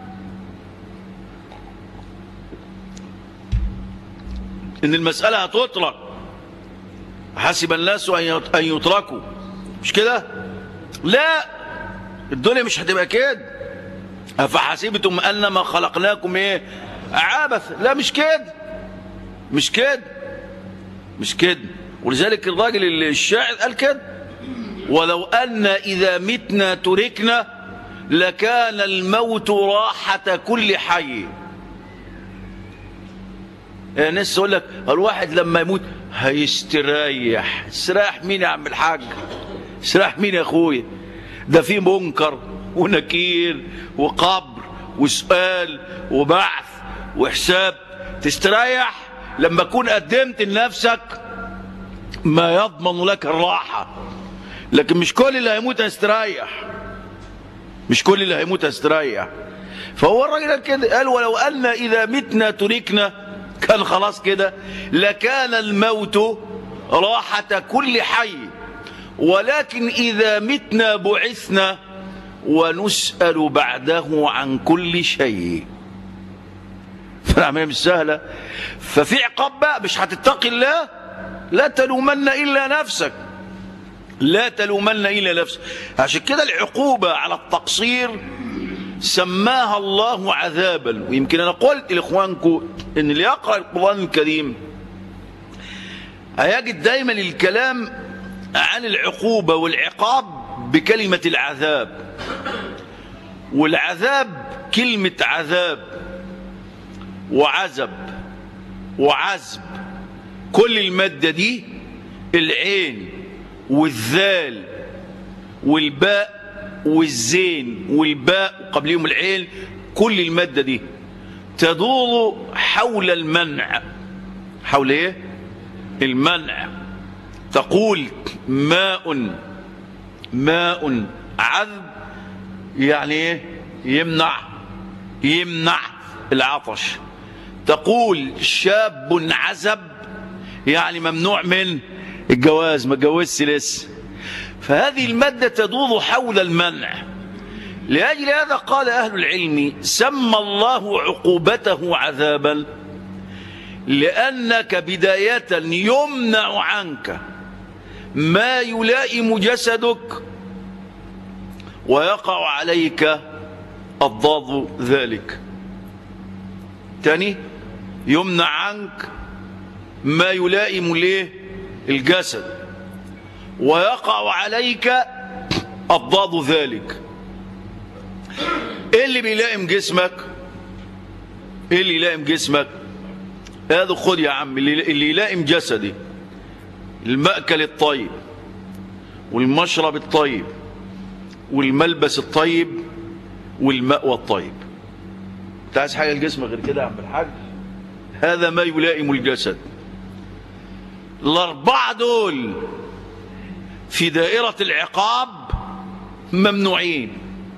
ان المسألة هتطلق حسب الناس ان يتركوا مش كده لا الدنيا مش هتبقى كده افحسبتم انما خلقناكم ايه عبث لا مش كده مش كده مش كده ولذلك الراجل الشاعر قال كده ولو أن إذا متنا تركنا لكان الموت راحة كل حي الناس تقول لك الواحد لما يموت هيستريح استريح مين يا عم الحاج استريح مين يا اخويا ده في منكر ونكير وقبر وسؤال وبعث وحساب تستريح لما تكون قدمت لنفسك ما يضمن لك الراحة لكن مش كل اللي هيموت هيستريح مش كل اللي هيموت هيستريح فهو الراجل قال كده قال ولو أن إذا متنا تركنا كان خلاص كده لكان الموت راحة كل حي ولكن إذا متنا بعثنا ونسأل بعده عن كل شيء فالعملية مش سهلة ففي عقاب بقى مش هتتقي الله لا تلومن إلا نفسك لا تلومن إلا نفسك عشان كده العقوبة على التقصير سماها الله عذابا ويمكن أنا قلت لإخوانكم إن اللي يقرأ القرآن الكريم هيجد دايما الكلام عن العقوبة والعقاب بكلمة العذاب والعذاب كلمة عذاب وعزب وعزب كل المادة دي العين والذال والباء والزين والباء قبلهم العين كل المادة دي تدور حول المنع حول ايه المنع تقول ماء ماء عذب يعني ايه يمنع يمنع العطش تقول شاب عزب يعني ممنوع من الجواز ما اتجوزش لسه فهذه المادة تدور حول المنع لأجل هذا قال أهل العلم سمى الله عقوبته عذابا لأنك بداية يمنع عنك ما يلائم جسدك ويقع عليك الضاد ذلك تاني يمنع عنك ما يلائم ليه الجسد ويقع عليك الضاد ذلك ايه اللي بيلائم جسمك ايه اللي يلائم جسمك هذا خد يا عم اللي اللي يلائم جسدي المأكل الطيب والمشرب الطيب والملبس الطيب والمأوى الطيب انت عايز حاجه لجسمك غير كده يا عم الحاج هذا ما يلائم الجسد الاربعه دول في دائره العقاب ممنوعين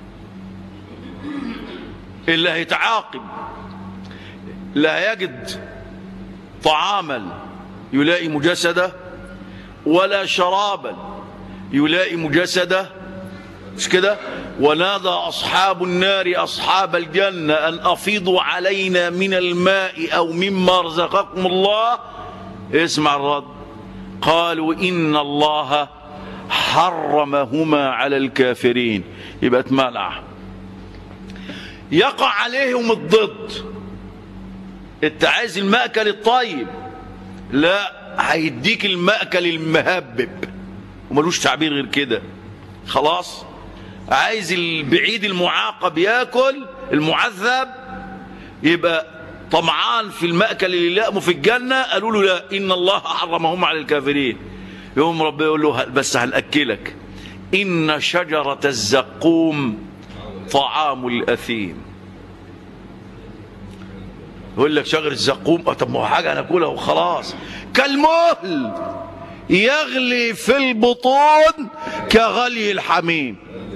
اللي هيتعاقب لا يجد طعاما يلائم جسده ولا شرابا يلائم جسده مش كده ونادى أصحاب النار أصحاب الجنة أن أفيضوا علينا من الماء أو مما رزقكم الله اسمع الرد قالوا إن الله حرمهما على الكافرين يبقى اتمنع يقع عليهم الضد انت عايز المأكل الطيب لا هيديك المأكل المهبب وملوش تعبير غير كده خلاص عايز البعيد المعاقب ياكل المعذب يبقى طمعان في المأكل اللي لقمه في الجنة قالوا له لا إن الله حرمهم على الكافرين يوم ربنا يقول له بس هنأكلك إن شجرة الزقوم طعام الأثيم يقول لك شجر الزقوم طب ما هو حاجة ناكلها وخلاص كالمهل يغلي في البطون كغلي الحميم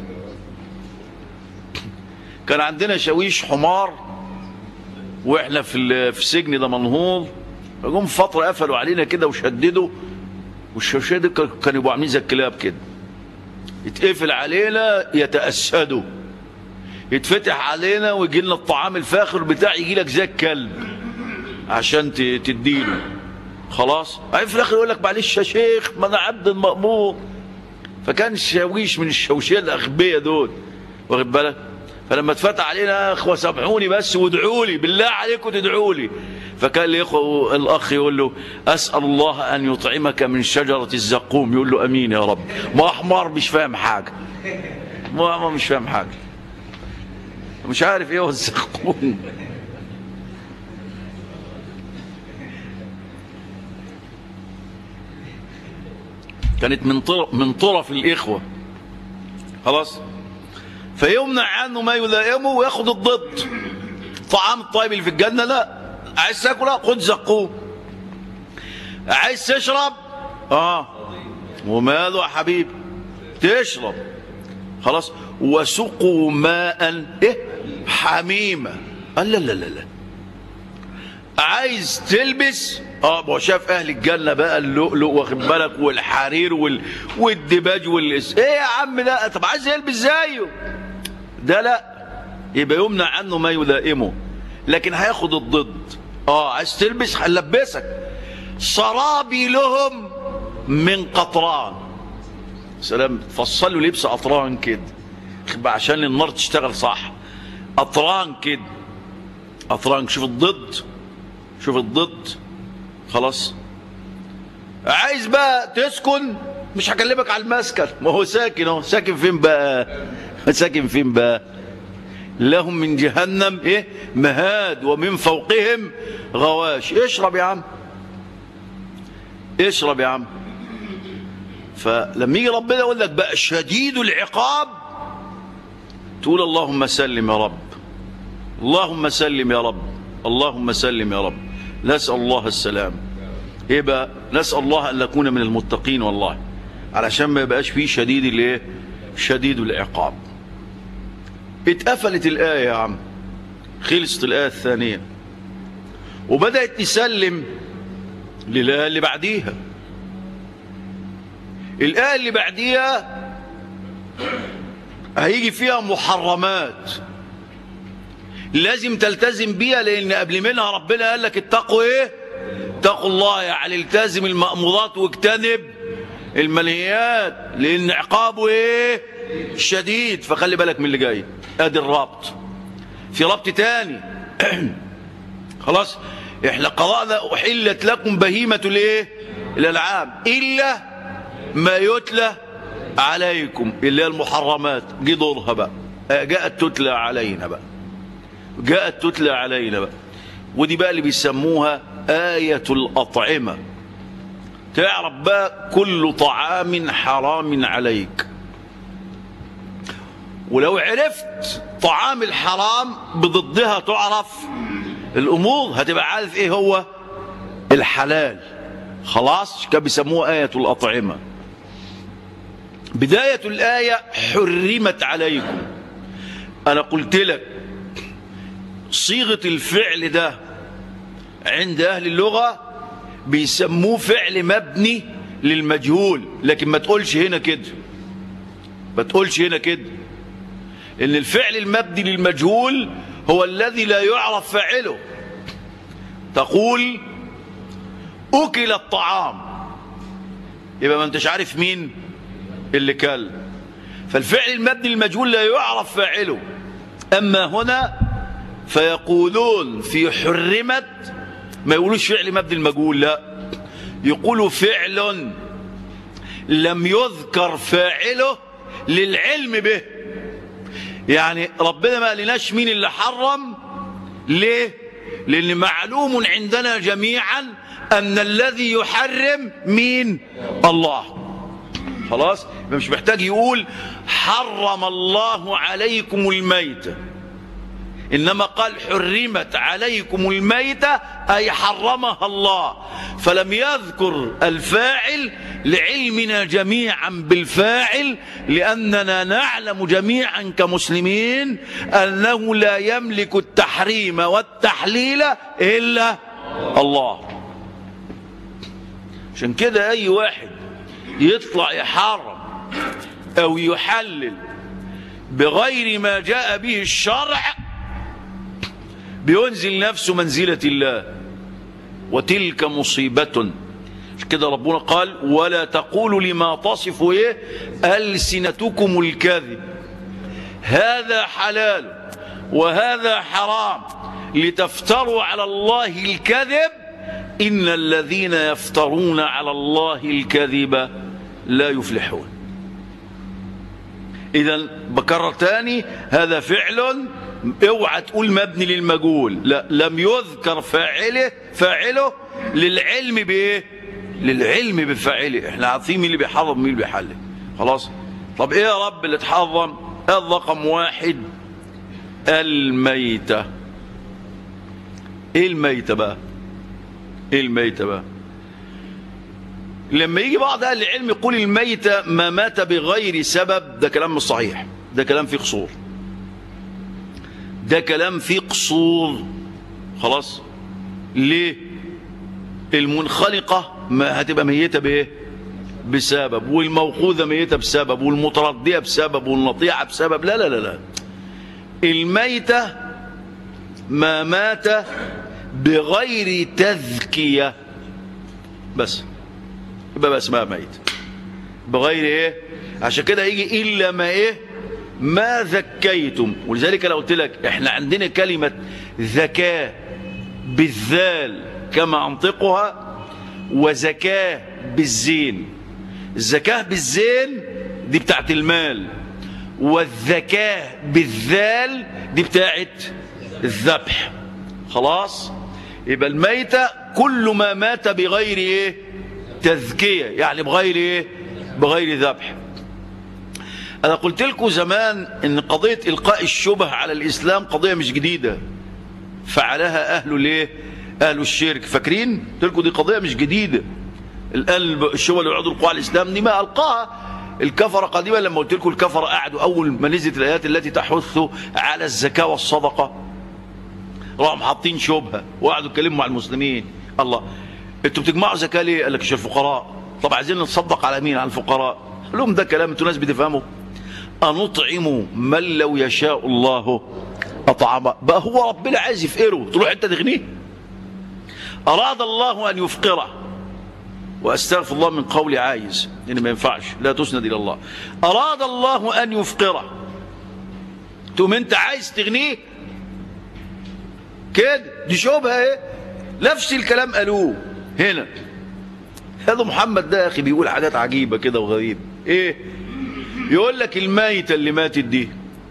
كان عندنا شاويش حمار واحنا في في سجن دمنهور جم فتره قفلوا علينا كده وشددوا والشوشيه دي كانوا يبقوا عاملين زي الكلاب كده يتقفل علينا يتأسدوا يتفتح علينا ويجي لنا الطعام الفاخر بتاع يجي لك زي الكلب عشان تديله خلاص عارف في الاخر يقول لك معلش يا شيخ ما انا عبد مأمور فكان الشاويش من الشوشيه الاغبياء دول واخد بالك فلما اتفتح علينا اخوه سامحوني بس وادعوا لي بالله عليكم تدعوا لي فكان الاخوه الاخ يقول له اسال الله ان يطعمك من شجره الزقوم يقول له امين يا رب ما حمار مش فاهم حاجه ما مش فاهم حاجه مش عارف ايه هو الزقوم كانت من طرف من طرف الاخوه خلاص فيمنع عنه ما يلائمه وياخد الضد طعام الطيب اللي في الجنه لا عايز تاكل خد زقوم عايز تشرب اه وماله يا حبيبي تشرب خلاص وسقوا ماء ايه حميمه قال لا لا لا لا عايز تلبس اه ما هو شاف اهل الجنه بقى اللؤلؤ واخد بالك والحرير وال... والدباج والاس ايه يا عم ده طب عايز يلبس زيه ده لا يبقى يمنع عنه ما يلائمه لكن هياخد الضد اه عايز تلبس هنلبسك سرابي لهم من قطران سلام فصلوا لبس قطران كده بقى عشان النار تشتغل صح قطران كده قطران شوف الضد شوف الضد خلاص عايز بقى تسكن مش هكلمك على المسكن ما هو ساكن اهو ساكن فين بقى ساكن فين بقى لهم من جهنم ايه مهاد ومن فوقهم غواش اشرب يا عم اشرب يا عم فلما يجي ربنا يقول لك بقى شديد العقاب تقول اللهم سلم يا رب اللهم سلم يا رب اللهم سلم يا رب نسأل الله السلام ايه بقى نسأل الله ان نكون من المتقين والله علشان ما يبقاش فيه شديد الايه شديد العقاب اتقفلت الآية يا عم خلصت الآية الثانية وبدأت تسلم للآية اللي بعديها الآية اللي بعديها هيجي فيها محرمات لازم تلتزم بيها لأن قبل منها ربنا قال لك اتقوا ايه اتقوا الله يعني التزم المأمورات واجتنب المنهيات لأن عقابه ايه شديد فخلي بالك من اللي جاي ادي الربط في ربط تاني خلاص احنا قرأنا احلت لكم بهيمة الايه الالعاب الا ما يتلى عليكم اللي هي المحرمات جه دورها بقى جاءت تتلى علينا بقى جاءت تتلى علينا بقى ودي بقى اللي بيسموها آية الأطعمة تعرف بقى كل طعام حرام عليك ولو عرفت طعام الحرام بضدها تعرف الأمور هتبقى عارف إيه هو الحلال خلاص كان بيسموها آية الأطعمة بداية الآية حرمت عليكم أنا قلت لك صيغة الفعل ده عند أهل اللغة بيسموه فعل مبني للمجهول لكن ما تقولش هنا كده ما تقولش هنا كده ان الفعل المبني للمجهول هو الذي لا يعرف فاعله تقول اكل الطعام يبقى ما انتش عارف مين اللي كل فالفعل المبني للمجهول لا يعرف فاعله اما هنا فيقولون في حرمت ما يقولوش فعل مبني المجهول لا يقولوا فعل لم يذكر فاعله للعلم به يعني ربنا ما قالناش مين اللي حرم ليه لان معلوم عندنا جميعا ان الذي يحرم مين الله خلاص مش محتاج يقول حرم الله عليكم الميتة إنما قال حرمت عليكم الميتة أي حرمها الله فلم يذكر الفاعل لعلمنا جميعا بالفاعل لأننا نعلم جميعا كمسلمين أنه لا يملك التحريم والتحليل إلا الله عشان كده أي واحد يطلع يحرم أو يحلل بغير ما جاء به الشرع بينزل نفسه منزلة الله وتلك مصيبة كده ربنا قال ولا تقولوا لما تصف ايه ألسنتكم الكذب هذا حلال وهذا حرام لتفتروا على الله الكذب إن الذين يفترون على الله الكذب لا يفلحون إذا بكرر تاني هذا فعل اوعى تقول مبني للمجهول لا لم يذكر فاعله فاعله للعلم بايه للعلم بفاعله احنا عارفين مين اللي بيحرم مين اللي بيحلل خلاص طب ايه يا رب اللي اتحرم الرقم واحد الميتة ايه الميتة بقى ايه الميتة بقى لما يجي بعض اهل العلم يقول الميتة ما مات بغير سبب ده كلام مش صحيح ده كلام فيه قصور ده كلام فيه قصور خلاص ليه المنخنقة ما هتبقى ميتة بايه بسبب والموقوذة ميتة بسبب والمتردية بسبب والنطيعة بسبب لا لا لا لا الميتة ما مات بغير تذكية بس يبقى بقى اسمها ميت بغير ايه عشان كده يجي الا ما ايه ما ذكيتم ولذلك انا قلت لك احنا عندنا كلمة ذكاء بالذال كما انطقها وزكاة بالزين الزكاة بالزين دي بتاعت المال والذكاء بالذال دي بتاعت الذبح خلاص يبقى الميتة كل ما مات بغير ايه تذكية يعني بغير ايه بغير ذبح انا قلت لكم زمان ان قضية القاء الشبه على الاسلام قضية مش جديدة فعلها اهل الايه اهل الشرك فاكرين قلت لكم دي قضية مش جديدة الان الشبه اللي يعودوا القاء على الاسلام دي ما القاها الكفر قديما لما قلت لكم الكفر قعدوا اول ما نزلت الايات التي تحث على الزكاة والصدقة راحوا حاطين شبهه وقعدوا يتكلموا مع المسلمين الله انتوا بتجمعوا زكاه ليه؟ قال لك عشان الفقراء طب عايزين نتصدق على مين؟ على الفقراء قال لهم ده كلام انتوا ناس بتفهموا أنطعم من لو يشاء الله أطعمه بقى هو ربنا عايز يفقره تروح أنت تغنيه أراد الله أن يفقره وأستغفر الله من قولي عايز لأن ما ينفعش لا تسند إلى الله أراد الله أن يفقره تقوم أنت عايز تغنيه كده دي شبهه ايه نفس الكلام قالوه هنا هذا محمد ده يا اخي بيقول حاجات عجيبه كده وغريبه ايه يقول لك الميتة اللي ماتت دي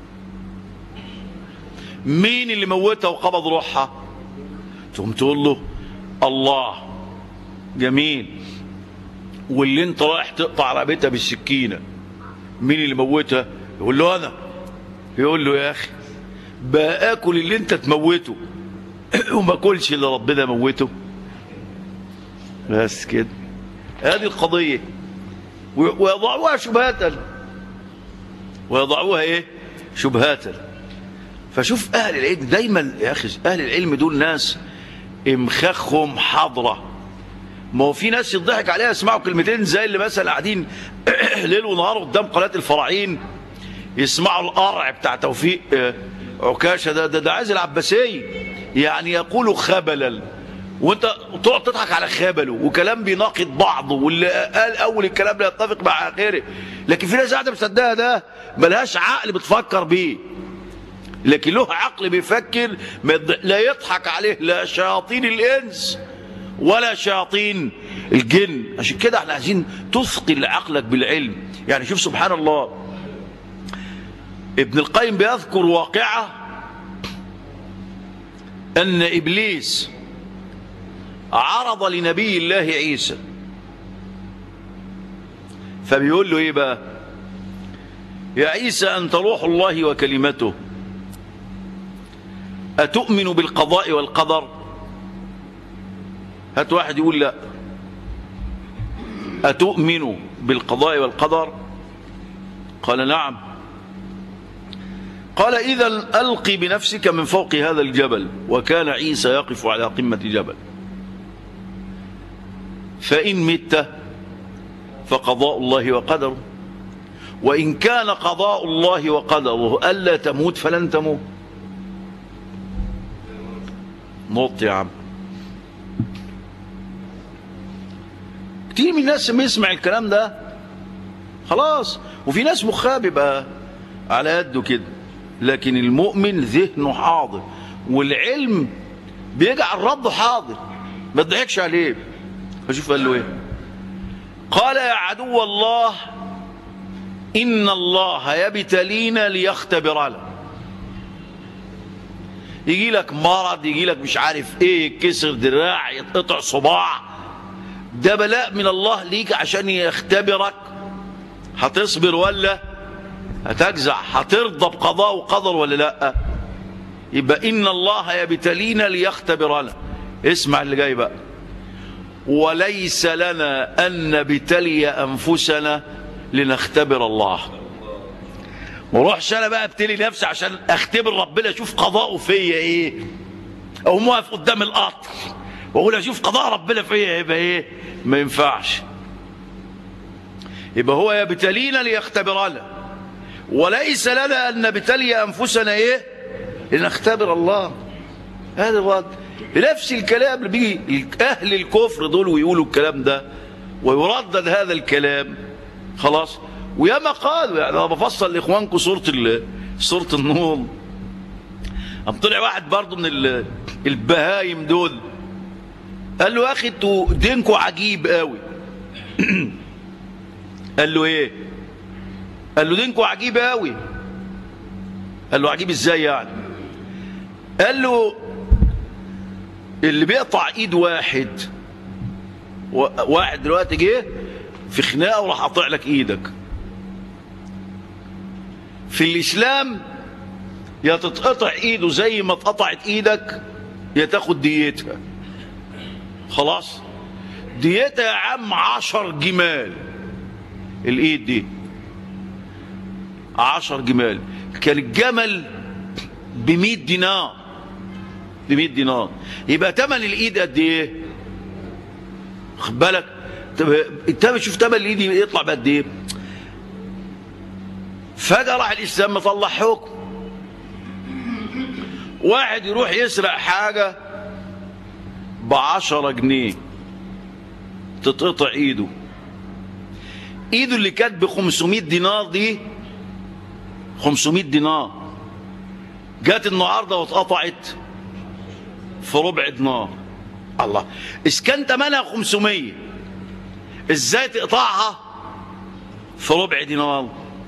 مين اللي موتها وقبض روحها تقوم تقول له الله جميل واللي انت رايح تقطع رقبتها بالسكينه مين اللي موتها يقول له انا يقول له يا اخي بقى اكل اللي انت تموته وما اكلش اللي ربنا موته بس كده هذه القضيه ويضعوها شبهات ويضعوها ايه شبهات فشوف اهل العلم دايما يا اخي اهل العلم دول ناس امخاخهم حاضره ما هو في ناس يضحك عليها يسمعوا كلمتين زي اللي مثلا قاعدين ليل ونهار قدام قناه الفراعين يسمعوا القرع بتاع توفيق عكاشه ده ده, ده عايز العباسيه يعني يقول خبلا وانت تقعد تضحك على خبله وكلام بيناقض بعضه واللي قال اول الكلام لا يتفق مع اخره لكن في ناس قاعده مصدقه ده ملهاش عقل بتفكر بيه لكن له عقل بيفكر لا يضحك عليه لا شياطين الانس ولا شياطين الجن عشان كده احنا عايزين تثقل عقلك بالعلم يعني شوف سبحان الله ابن القيم بيذكر واقعه ان ابليس عرض لنبي الله عيسى فبيقول له ايه بقى يا عيسى انت روح الله وكلمته اتؤمن بالقضاء والقدر هات واحد يقول لا اتؤمن بالقضاء والقدر قال نعم قال اذا القي بنفسك من فوق هذا الجبل وكان عيسى يقف على قمه جبل فإن مت فقضاء الله وقدره وإن كان قضاء الله وقدره ألا تموت فلن تموت نط يا عم كتير من الناس لما يسمع الكلام ده خلاص وفي ناس مخها بيبقى على قده كده لكن المؤمن ذهنه حاضر والعلم بيجعل رده حاضر ما تضحكش عليه فشوف قال له ايه قال يا عدو الله ان الله يبتلينا ليختبرنا يجي لك مرض يجي لك مش عارف ايه يتكسر دراع يتقطع صباع ده بلاء من الله ليك عشان يختبرك هتصبر ولا هتجزع هترضى بقضاء وقدر ولا لا يبقى ان الله يبتلينا ليختبرنا اسمع اللي جاي بقى وليس لنا أن نبتلي أنفسنا لنختبر الله وروحش أنا بقى ابتلي نفسي عشان أختبر ربنا أشوف قضاؤه فيا إيه أقوم واقف قدام القطر واقول اشوف قضاء ربنا فيا يبقى ايه ما ينفعش يبقى هو يبتلينا ليختبرنا وليس لنا ان نبتلي انفسنا ايه لنختبر الله هذا الرد نفس الكلام اللي بيجي اهل الكفر دول ويقولوا الكلام ده ويردد هذا الكلام خلاص وياما قالوا يعني انا بفصل لاخوانكم سوره ال- سوره النور قام طلع واحد برضه من ال- البهايم دول قال له يا اخي انتوا دينكم عجيب قوي قال له ايه قال له دينكم عجيب قوي قال له عجيب ازاي يعني قال له اللي بيقطع ايد واحد و- واحد دلوقتي جه في خناقه وراح قاطع لك ايدك في الاسلام يا تتقطع ايده زي ما اتقطعت ايدك يا تاخد ديتها خلاص ديتها يا عم عشر جمال الايد دي عشر جمال كان الجمل بمئة دينار بمئة دينار يبقى تمن الايد قد ايه خد بالك طب انت بتشوف تمن الايد يطلع بقد ايه فجأة راح الإسلام مطلع حكم واحد يروح يسرق حاجة بعشرة جنيه تتقطع ايده ايده اللي كانت ب 500 دينار دي 500 دينار جت النهارده واتقطعت في ربع دينار الله اذا كان ثمنها 500 ازاي تقطعها في ربع دينار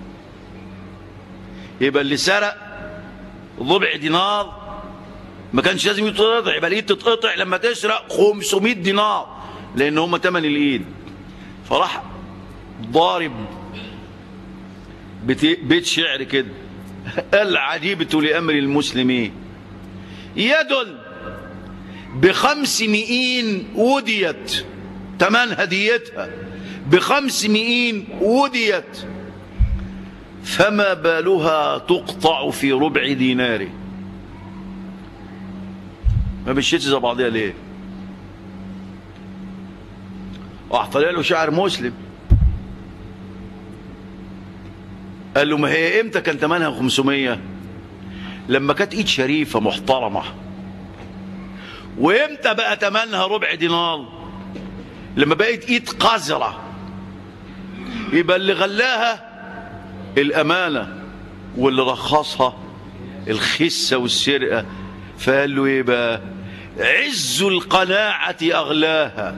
يبقى اللي سرق ربع دينار ما كانش لازم يتقطع يبقى الايد تتقطع لما تسرق 500 دينار لان هم ثمن الايد فراح ضارب بت- بيت شعر كده العجيبة لأمر المسلمين يد بخمس مئين وديت تمن هديتها بخمس مئين وديت فما بالها تقطع في ربع دينار ما مشيتش زي بعضيها ليه راح طلع له شاعر مسلم قال له ما هي امتى كان ثمنها 500 لما كانت ايد شريفه محترمه وامتى بقى ثمنها ربع دينار لما بقت ايد قذره يبقى اللي غلاها الامانه واللي رخصها الخسه والسرقه فقال له ايه بقى عز القناعه اغلاها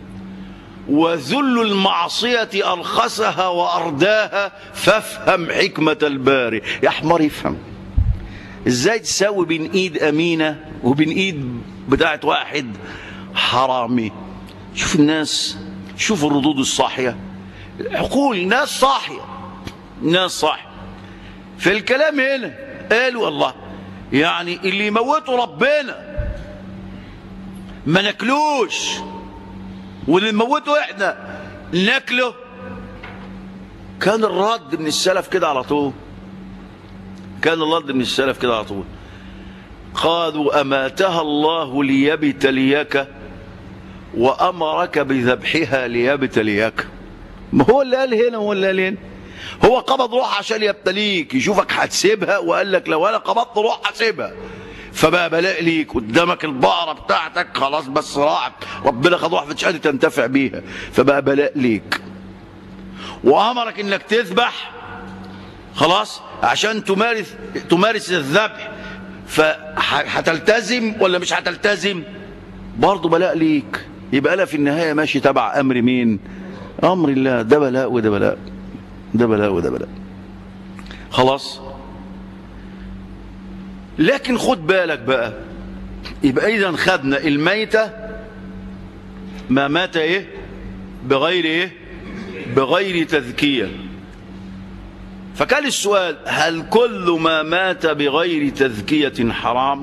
وذل المعصية أرخصها وأرداها فافهم حكمة الباري يا حمار يفهم ازاي تساوي بين ايد امينة وبين ايد بتاعت واحد حرامي شوف الناس شوف الردود الصاحية عقول ناس صاحية ناس صاحية في الكلام هنا قالوا الله يعني اللي يموتوا ربنا ما ناكلوش واللي نموته احنا ناكله كان الرد من السلف كده على طول كان الرد من السلف كده على طول قالوا أماتها الله ليبتليك وأمرك بذبحها ليبتليك ما هو اللي قال هنا هو اللي قال هنا هو قبض روح عشان يبتليك يشوفك هتسيبها وقال لك لو انا قبضت روح هسيبها فبقى بلاء ليك قدامك البقرة بتاعتك خلاص بس راحت ربنا خد واحد مش قادر تنتفع بيها فبقى بلاء ليك وأمرك إنك تذبح خلاص عشان تمارس تمارس الذبح فهتلتزم ولا مش هتلتزم برضه بلاء ليك يبقى أنا في النهاية ماشي تبع أمر مين أمر الله ده بلاء وده بلاء ده بلاء وده بلاء خلاص لكن خد بالك بقى يبقى اذا خدنا الميتة ما مات ايه بغير ايه بغير تذكية فكان السؤال هل كل ما مات بغير تذكية حرام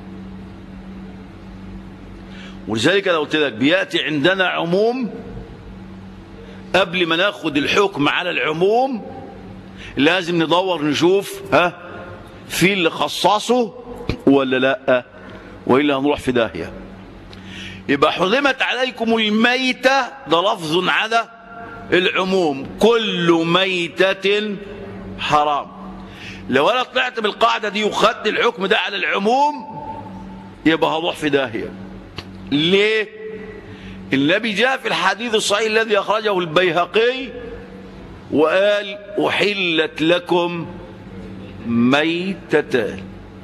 ولذلك لو قلت لك بياتي عندنا عموم قبل ما ناخد الحكم على العموم لازم ندور نشوف ها في اللي خصصه ولا لا والا هنروح في داهيه يبقى حرمت عليكم الميتة ده لفظ على العموم كل ميتة حرام لو انا طلعت بالقاعدة دي وخدت الحكم ده على العموم يبقى هروح في داهية ليه النبي جاء في الحديث الصحيح الذي أخرجه البيهقي وقال أحلت لكم ميتتان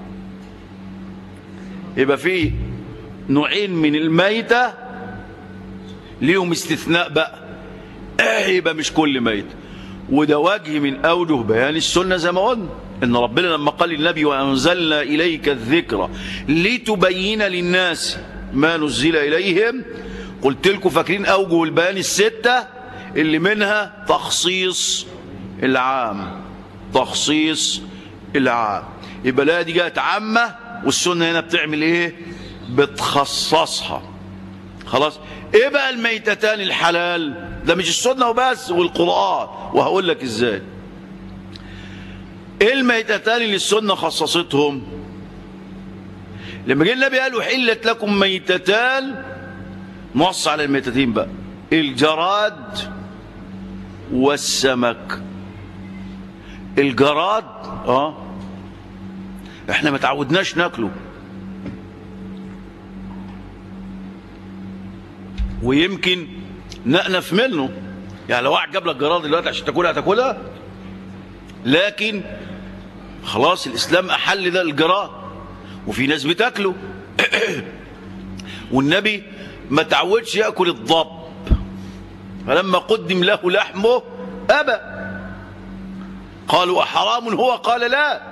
يبقى في نوعين من الميتة ليهم استثناء بقى يبقى مش كل ميت وده وجه من أوجه بيان السنة زي ما قلنا إن ربنا لما قال للنبي وأنزلنا إليك الذكر لتبين للناس ما نزل إليهم قلت لكم فاكرين أوجه البيان الستة اللي منها تخصيص العام تخصيص العام يبقى لا دي جاءت عامة والسنة هنا بتعمل ايه بتخصصها خلاص ايه بقى الميتتان الحلال ده مش السنة وبس والقرآن وهقول لك ازاي ايه الميتتان اللي السنة خصصتهم لما جه النبي قال حلت لكم ميتتان نص على الميتتين بقى الجراد والسمك الجراد اه احنا ما تعودناش ناكله ويمكن نأنف منه يعني لو واحد جاب لك جراد دلوقتي عشان تاكلها تاكلها لكن خلاص الاسلام احل ده الجراد وفي ناس بتاكله والنبي ما تعودش ياكل الضب فلما قدم له لحمه ابى قالوا أحرام هو قال لا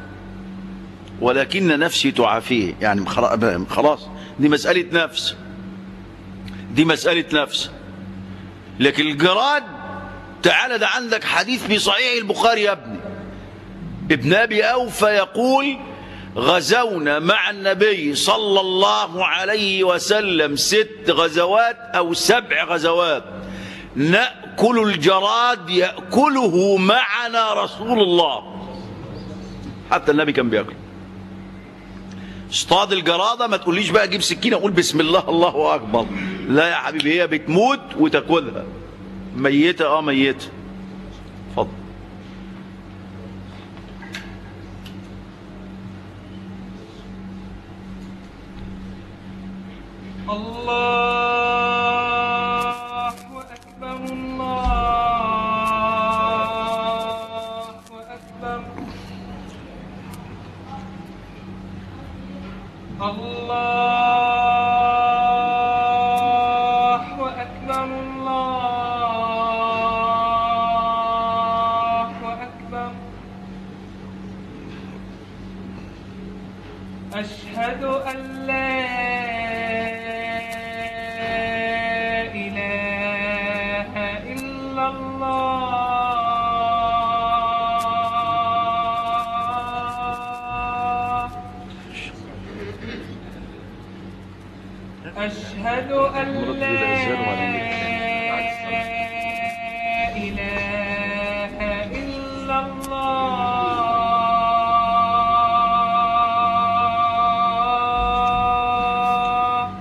ولكن نفسي تعافيه يعني خلاص دي مسألة نفس دي مسألة نفس لكن الجراد تعالى ده عندك حديث في صحيح البخاري يا ابني ابن أبي أوفى يقول غزونا مع النبي صلى الله عليه وسلم ست غزوات أو سبع غزوات نأكل الجراد يأكله معنا رسول الله حتى النبي كان بياكل اصطاد الجرادة ما تقوليش بقى جيب سكينة قول بسم الله الله أكبر لا يا حبيبي هي بتموت وتاكلها ميتة اه ميتة اتفضل الله أكبر الله أكبر الله أكبر الله أكبر أشهد أن لا إله إلا الله أشهد أن لا إله إلا الله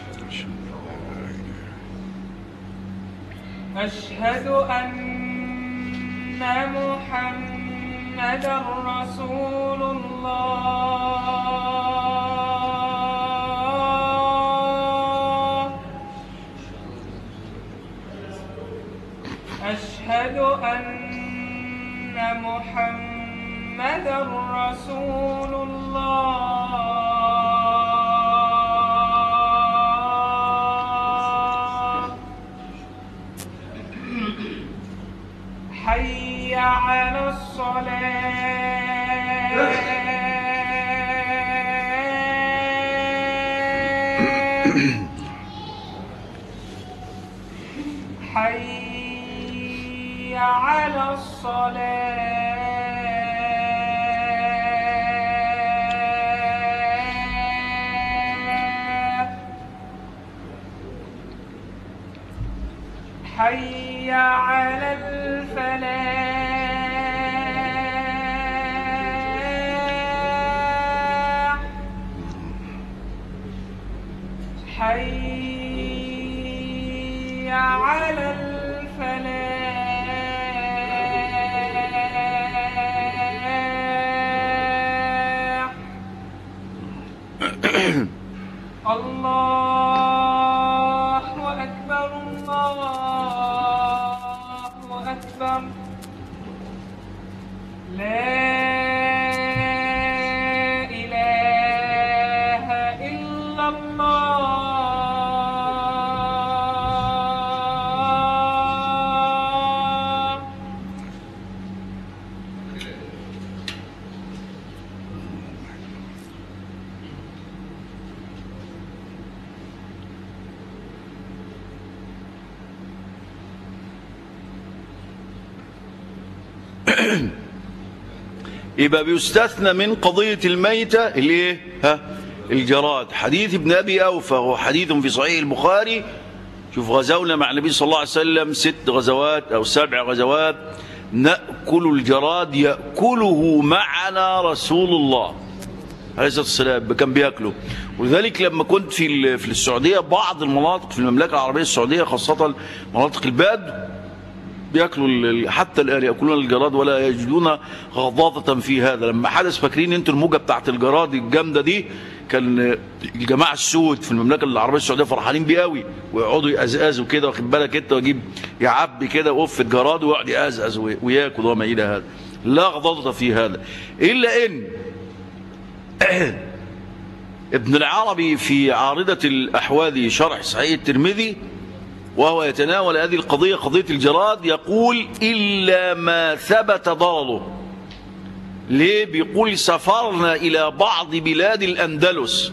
أشهد أن محمدا رسول الله أشهد أن محمدا رسول الله حي على الصلاة حي على الصلاة حي على الفلاح حي الله أكبر الله أكبر لا إله إلا الله يبقى بيستثنى من قضية الميتة الايه ها الجراد حديث ابن أبي أوفى هو حديث في صحيح البخاري شوف غزونا مع النبي صلى الله عليه وسلم ست غزوات أو سبع غزوات نأكل الجراد يأكله معنا رسول الله عليه الصلاة والسلام كان بياكله ولذلك لما كنت في ال- في السعودية بعض المناطق في المملكة العربية السعودية خاصة مناطق البادو بياكلوا ال- ال- حتى الآن يأكلون الجراد ولا يجدون غضاضة في هذا لما حدث فاكرين انتوا الموجة بتاعت الجراد الجامدة دي كان الجماعة السود في المملكة العربية السعودية فرحانين بيه قوي ويقعدوا يقزقزوا كده واخد بالك انت ويجيب يعبي كده وقف جراد ويقعد يقزقز وي- وياكل وما إلى هذا لا غضاضة في هذا إلا إن ابن العربي في عارضة الأحواذي شرح صحيح الترمذي وهو يتناول هذه القضية قضية الجراد يقول إلا ما ثبت ضرره ليه بيقول سافرنا إلى بعض بلاد الأندلس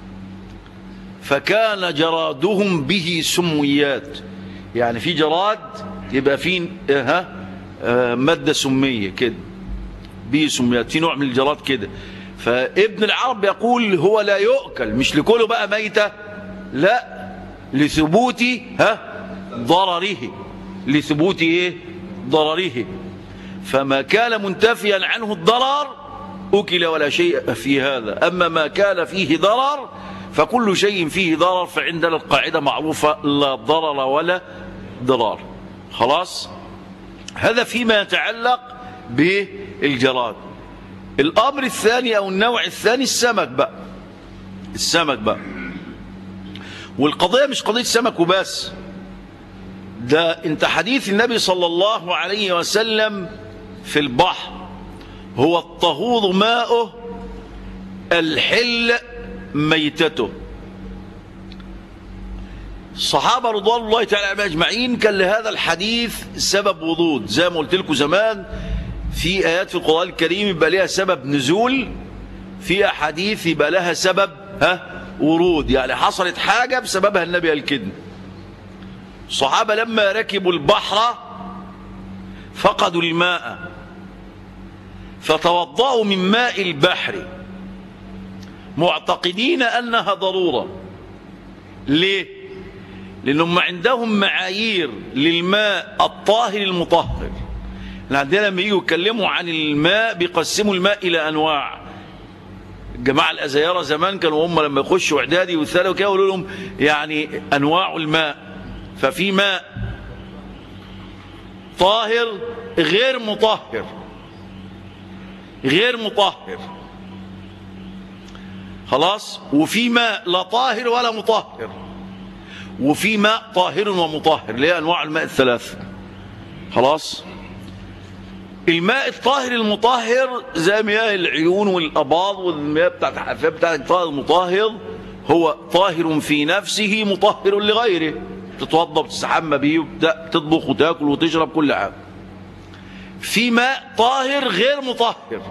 فكان جرادهم به سميات يعني في جراد يبقى فيه آه، ها آه، مادة سمية كده به سميات في نوع من الجراد كده فابن العرب يقول هو لا يؤكل مش لكله بقى ميتة لا لثبوت ها ضرره لثبوت ايه ضرره فما كان منتفيا عنه الضرر أكل ولا شيء في هذا أما ما كان فيه ضرر فكل شيء فيه ضرر فعندنا القاعدة معروفة لا ضرر ولا ضرار خلاص هذا فيما يتعلق بالجراد الأمر الثاني أو النوع الثاني السمك بقى السمك بقى والقضية مش قضية سمك وبس ده انت حديث النبي صلى الله عليه وسلم في البحر هو الطهور ماؤه الحل ميتته الصحابة رضوان الله تعالى عليهم أجمعين كان لهذا الحديث سبب وضود زي ما قلت لكم زمان في آيات في القرآن الكريم يبقى لها سبب نزول في أحاديث يبقى لها سبب ها ورود يعني حصلت حاجة بسببها النبي قال كده الصحابة لما ركبوا البحر فقدوا الماء فتوضأوا من ماء البحر معتقدين أنها ضرورة ليه؟ لأنهم عندهم معايير للماء الطاهر المطهر احنا عندنا لما يجوا يتكلموا عن الماء بيقسموا الماء إلى أنواع الجماعة الأزيارة زمان كانوا هم لما يخشوا إعدادي وثانوي كده يقولوا لهم يعني أنواع الماء ففي ماء طاهر غير مطهر غير مطهر خلاص وفي ماء لا طاهر ولا مطهر وفي ماء طاهر ومطهر اللي هي انواع الماء الثلاث خلاص الماء الطاهر المطهر زي مياه العيون والاباض والمياه بتاعت الحنفيه بتاعت الطاهر المطهر هو طاهر في نفسه مطهر لغيره تتوضا وتستحمى بيه وتبدا تطبخ وتاكل وتشرب كل حاجه في ماء طاهر غير مطهر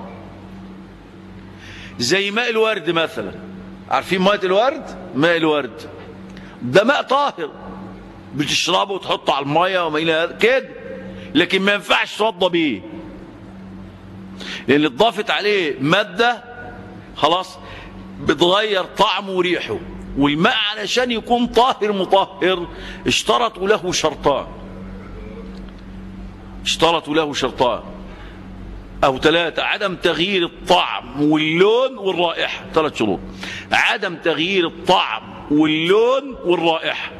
زي ماء الورد مثلا عارفين ماء الورد ماء الورد ده ماء طاهر بتشربه وتحطه على الميه وما الى هذا كده لكن ما ينفعش تتوضى بيه لان اتضافت عليه ماده خلاص بتغير طعمه وريحه والماء علشان يكون طاهر مطهر اشترطوا له شرطان اشترطوا له شرطان او ثلاثة عدم تغيير الطعم واللون والرائحة ثلاث شروط عدم تغيير الطعم واللون والرائحة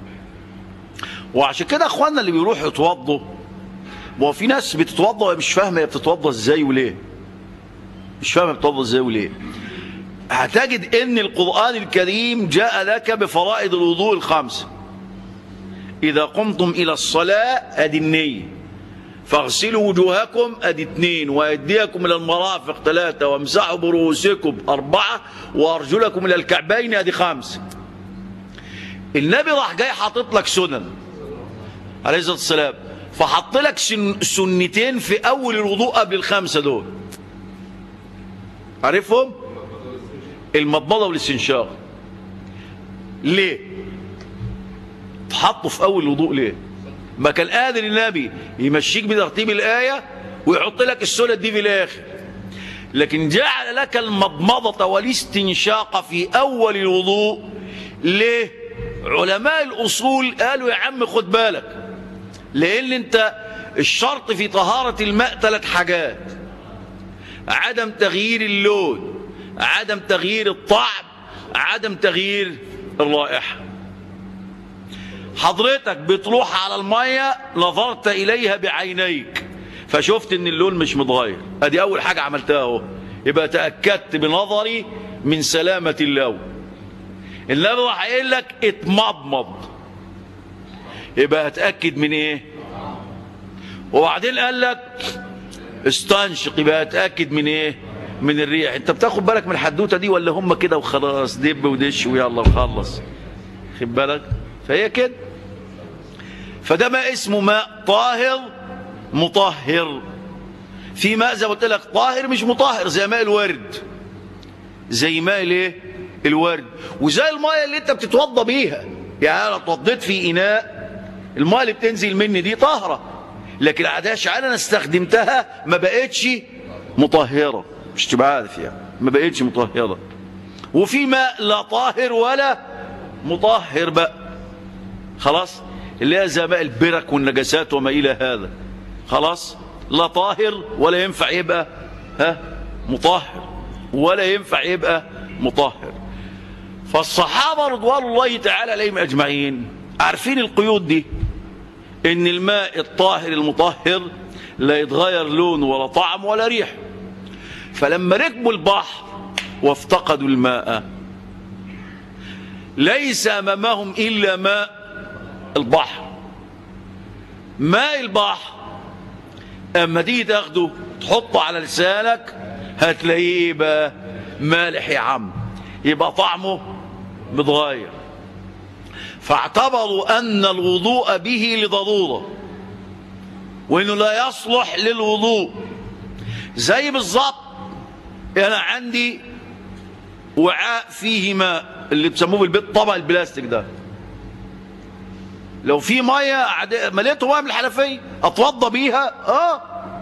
وعشان كده اخواننا اللي بيروحوا يتوضوا ما هو في ناس بتتوضا وهي مش فاهمه هي بتتوضا ازاي وليه مش فاهمه بتتوضا ازاي وليه هتجد ان القرآن الكريم جاء لك بفرائض الوضوء الخمسة إذا قمتم إلى الصلاة أدي النية فاغسلوا وجوهكم أدي اتنين وأيديكم إلى المرافق ثلاثة وامسحوا برؤوسكم أربعة وأرجلكم إلى الكعبين أدي خمسة النبي راح جاي حاطط لك سنن عليه الصلاة والسلام فحط لك سن سنتين في أول الوضوء قبل الخمسة دول عارفهم؟ المضمضة والاستنشاق ليه؟ تحطوا في أول الوضوء ليه؟ ما كان قادر النبي يمشيك بترتيب الآية ويحط لك السنة دي في الآخر لكن جعل لك المضمضة والاستنشاق في أول الوضوء ليه؟ علماء الأصول قالوا يا عم خد بالك لأن أنت الشرط في طهارة الماء ثلاث حاجات عدم تغيير اللون عدم تغيير الطعم عدم تغيير الرائحة حضرتك بتروح على المية نظرت إليها بعينيك فشفت ان اللون مش متغير ادي اول حاجة عملتها اهو يبقى تأكدت بنظري من سلامة اللون النبي راح قايل لك اتمضمض يبقى هتأكد من ايه وبعدين قال لك استنشق يبقى هتأكد من ايه من الريح انت بتاخد بالك من الحدوته دي ولا هم كده وخلاص دب ودش ويلا وخلص خد بالك فهي كده فده ماء اسمه ماء طاهر مطهر في ماء زي ما قلت لك طاهر مش مطهر زي ماء الورد زي ماء الايه الورد وزي الماء اللي انت بتتوضى بيها يعني انا اتوضيت في اناء الماء اللي بتنزل مني دي طاهره لكن عادش انا استخدمتها ما بقتش مطهره مش تبقى عارف يعني ما بقتش مطهره وفي ماء لا طاهر ولا مطهر بقى خلاص اللي هي زي ماء البرك والنجاسات وما الى هذا خلاص لا طاهر ولا ينفع يبقى ها مطهر ولا ينفع يبقى مطهر فالصحابه رضوان الله تعالى عليهم اجمعين عارفين القيود دي ان الماء الطاهر المطهر لا يتغير لونه ولا طعم ولا ريح فلما ركبوا البحر وافتقدوا الماء ليس امامهم الا ماء البحر ماء البحر اما تيجي تاخده تحطه على لسانك هتلاقيه بقى مالح يا عم يبقى طعمه متغير فاعتبروا ان الوضوء به لضروره وانه لا يصلح للوضوء زي بالظبط انا عندي وعاء فيه ماء اللي بيسموه في البيت طبق البلاستيك ده لو في ميه عاد- مليته ميه من الحنفيه اتوضى بيها اه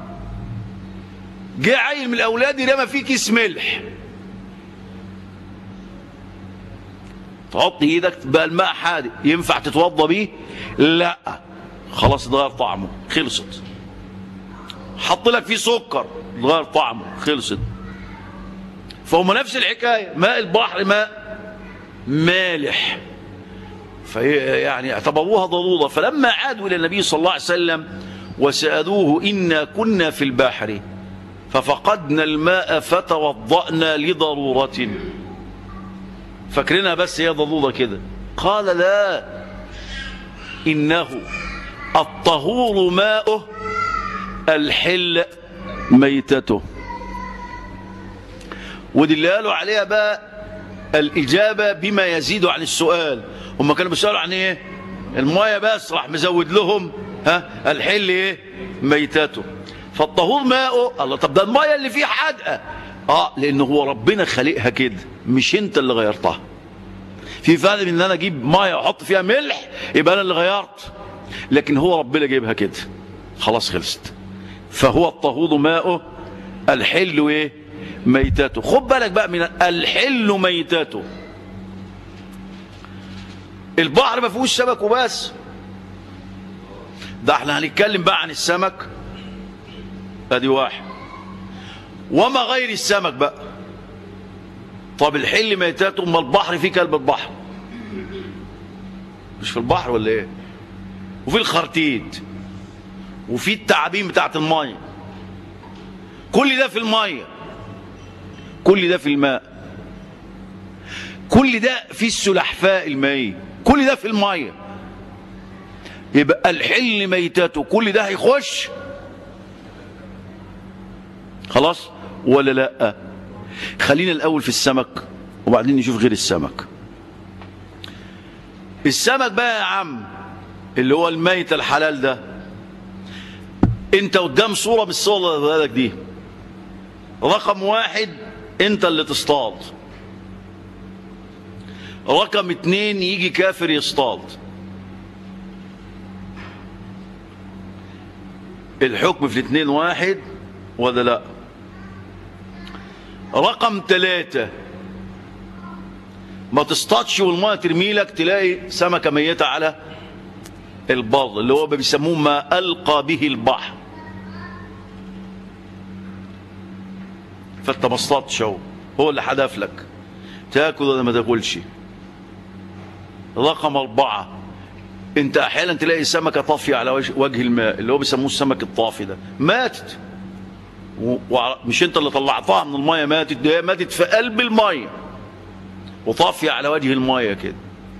جه عيل من الاولاد رمى فيه كيس ملح تحط ايدك بقى الماء حادق ينفع تتوضى بيه لا خلاص اتغير طعمه خلصت حط لك فيه سكر اتغير طعمه خلصت فهم نفس الحكايه ماء البحر ماء مالح في يعني اعتبروها ضروره فلما عادوا الى النبي صلى الله عليه وسلم وسالوه انا كنا في البحر ففقدنا الماء فتوضانا لضروره فاكرينها بس هي ضروره كده قال لا انه الطهور ماؤه الحل ميتته ودي اللي قالوا عليها بقى الإجابة بما يزيد عن السؤال هم كانوا بيسألوا عن إيه المايه بس راح مزود لهم ها الحل إيه ميتته فالطهور ماؤه الله طب ده المايه اللي فيه حدقة اه لأنه هو ربنا خالقها كده مش انت اللي غيرتها في فرق ان انا اجيب ميه واحط فيها ملح يبقى انا اللي غيرت لكن هو ربنا جايبها كده خلاص خلصت فهو الطهور ماؤه الحل ايه ميتته خد بالك بقى من الحل ميتته البحر ما فيهوش سمك وبس ده احنا هنتكلم بقى عن السمك ادي واحد وما غير السمك بقى طب الحل ميتته ما البحر فيه كلب البحر مش في البحر ولا ايه وفي الخرتيت وفي التعابين بتاعت الميه كل ده في الميه كل ده في الماء كل ده في السلحفاء المائية كل ده في المية يبقى الحل ميتته كل ده هيخش خلاص ولا لا خلينا الاول في السمك وبعدين نشوف غير السمك السمك بقى يا عم اللي هو الميت الحلال ده انت قدام صورة بالصورة اللي بالك دي رقم واحد انت اللي تصطاد رقم اتنين يجي كافر يصطاد الحكم في الاتنين واحد ولا لا رقم ثلاثة ما تصطادش والماء ترمي لك تلاقي سمكة ميتة على البر اللي هو بيسموه ما ألقى به البحر فانت ما اصطادتش هو هو اللي حدف لك تاكل ولا ما تاكلش رقم أربعة انت احيانا تلاقي سمكة طافية على وجه وجه الماء اللي هو بيسموه السمك الطافي ده ماتت و- ومش انت اللي طلعتها من المية ماتت ده هي ماتت في قلب المية وطافية على وجه المية كده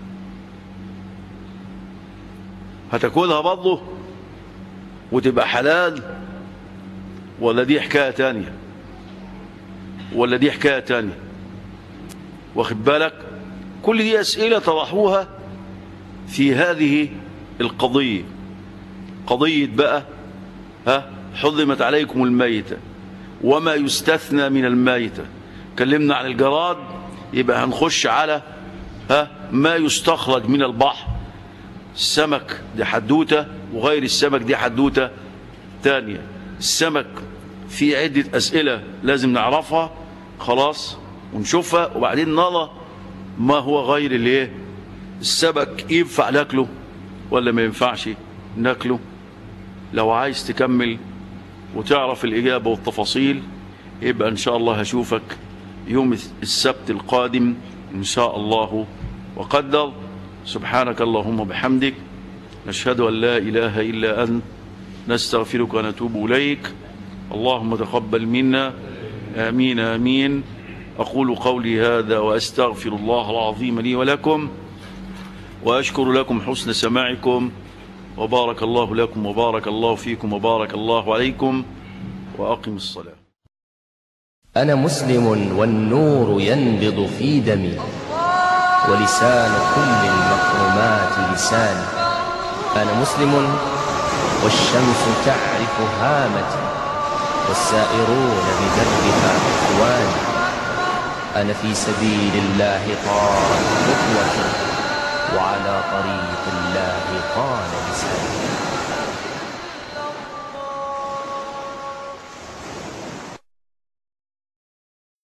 هتاكلها برضه وتبقى حلال ولا دي حكاية تانية ولا دي حكاية تانية واخد بالك كل دي أسئلة طرحوها في هذه القضية قضية بقى ها حرمت عليكم الميتة وما يستثنى من الميتة كلمنا عن الجراد يبقى هنخش على ها ما يستخرج من البحر السمك دي حدوتة وغير السمك دي حدوتة تانية السمك في عدة أسئلة لازم نعرفها خلاص ونشوفها وبعدين نرى ما هو غير الايه السمك ينفع ناكله ولا ما ينفعش ناكله لو عايز تكمل وتعرف الإجابة والتفاصيل يبقى إن شاء الله هشوفك يوم السبت القادم إن شاء الله وقدر سبحانك اللهم وبحمدك نشهد أن لا إله إلا أنت نستغفرك ونتوب إليك اللهم تقبل منا آمين آمين أقول قولي هذا وأستغفر الله العظيم لي ولكم وأشكر لكم حسن سماعكم وبارك الله لكم وبارك الله فيكم وبارك الله عليكم وأقم الصلاة أنا مسلم والنور ينبض في دمي ولسان كل المكرمات لساني أنا مسلم والشمس تعرف هامتي والسائرون بدربها إخواني أنا في سبيل الله طارت خطوة وعلى طريق الله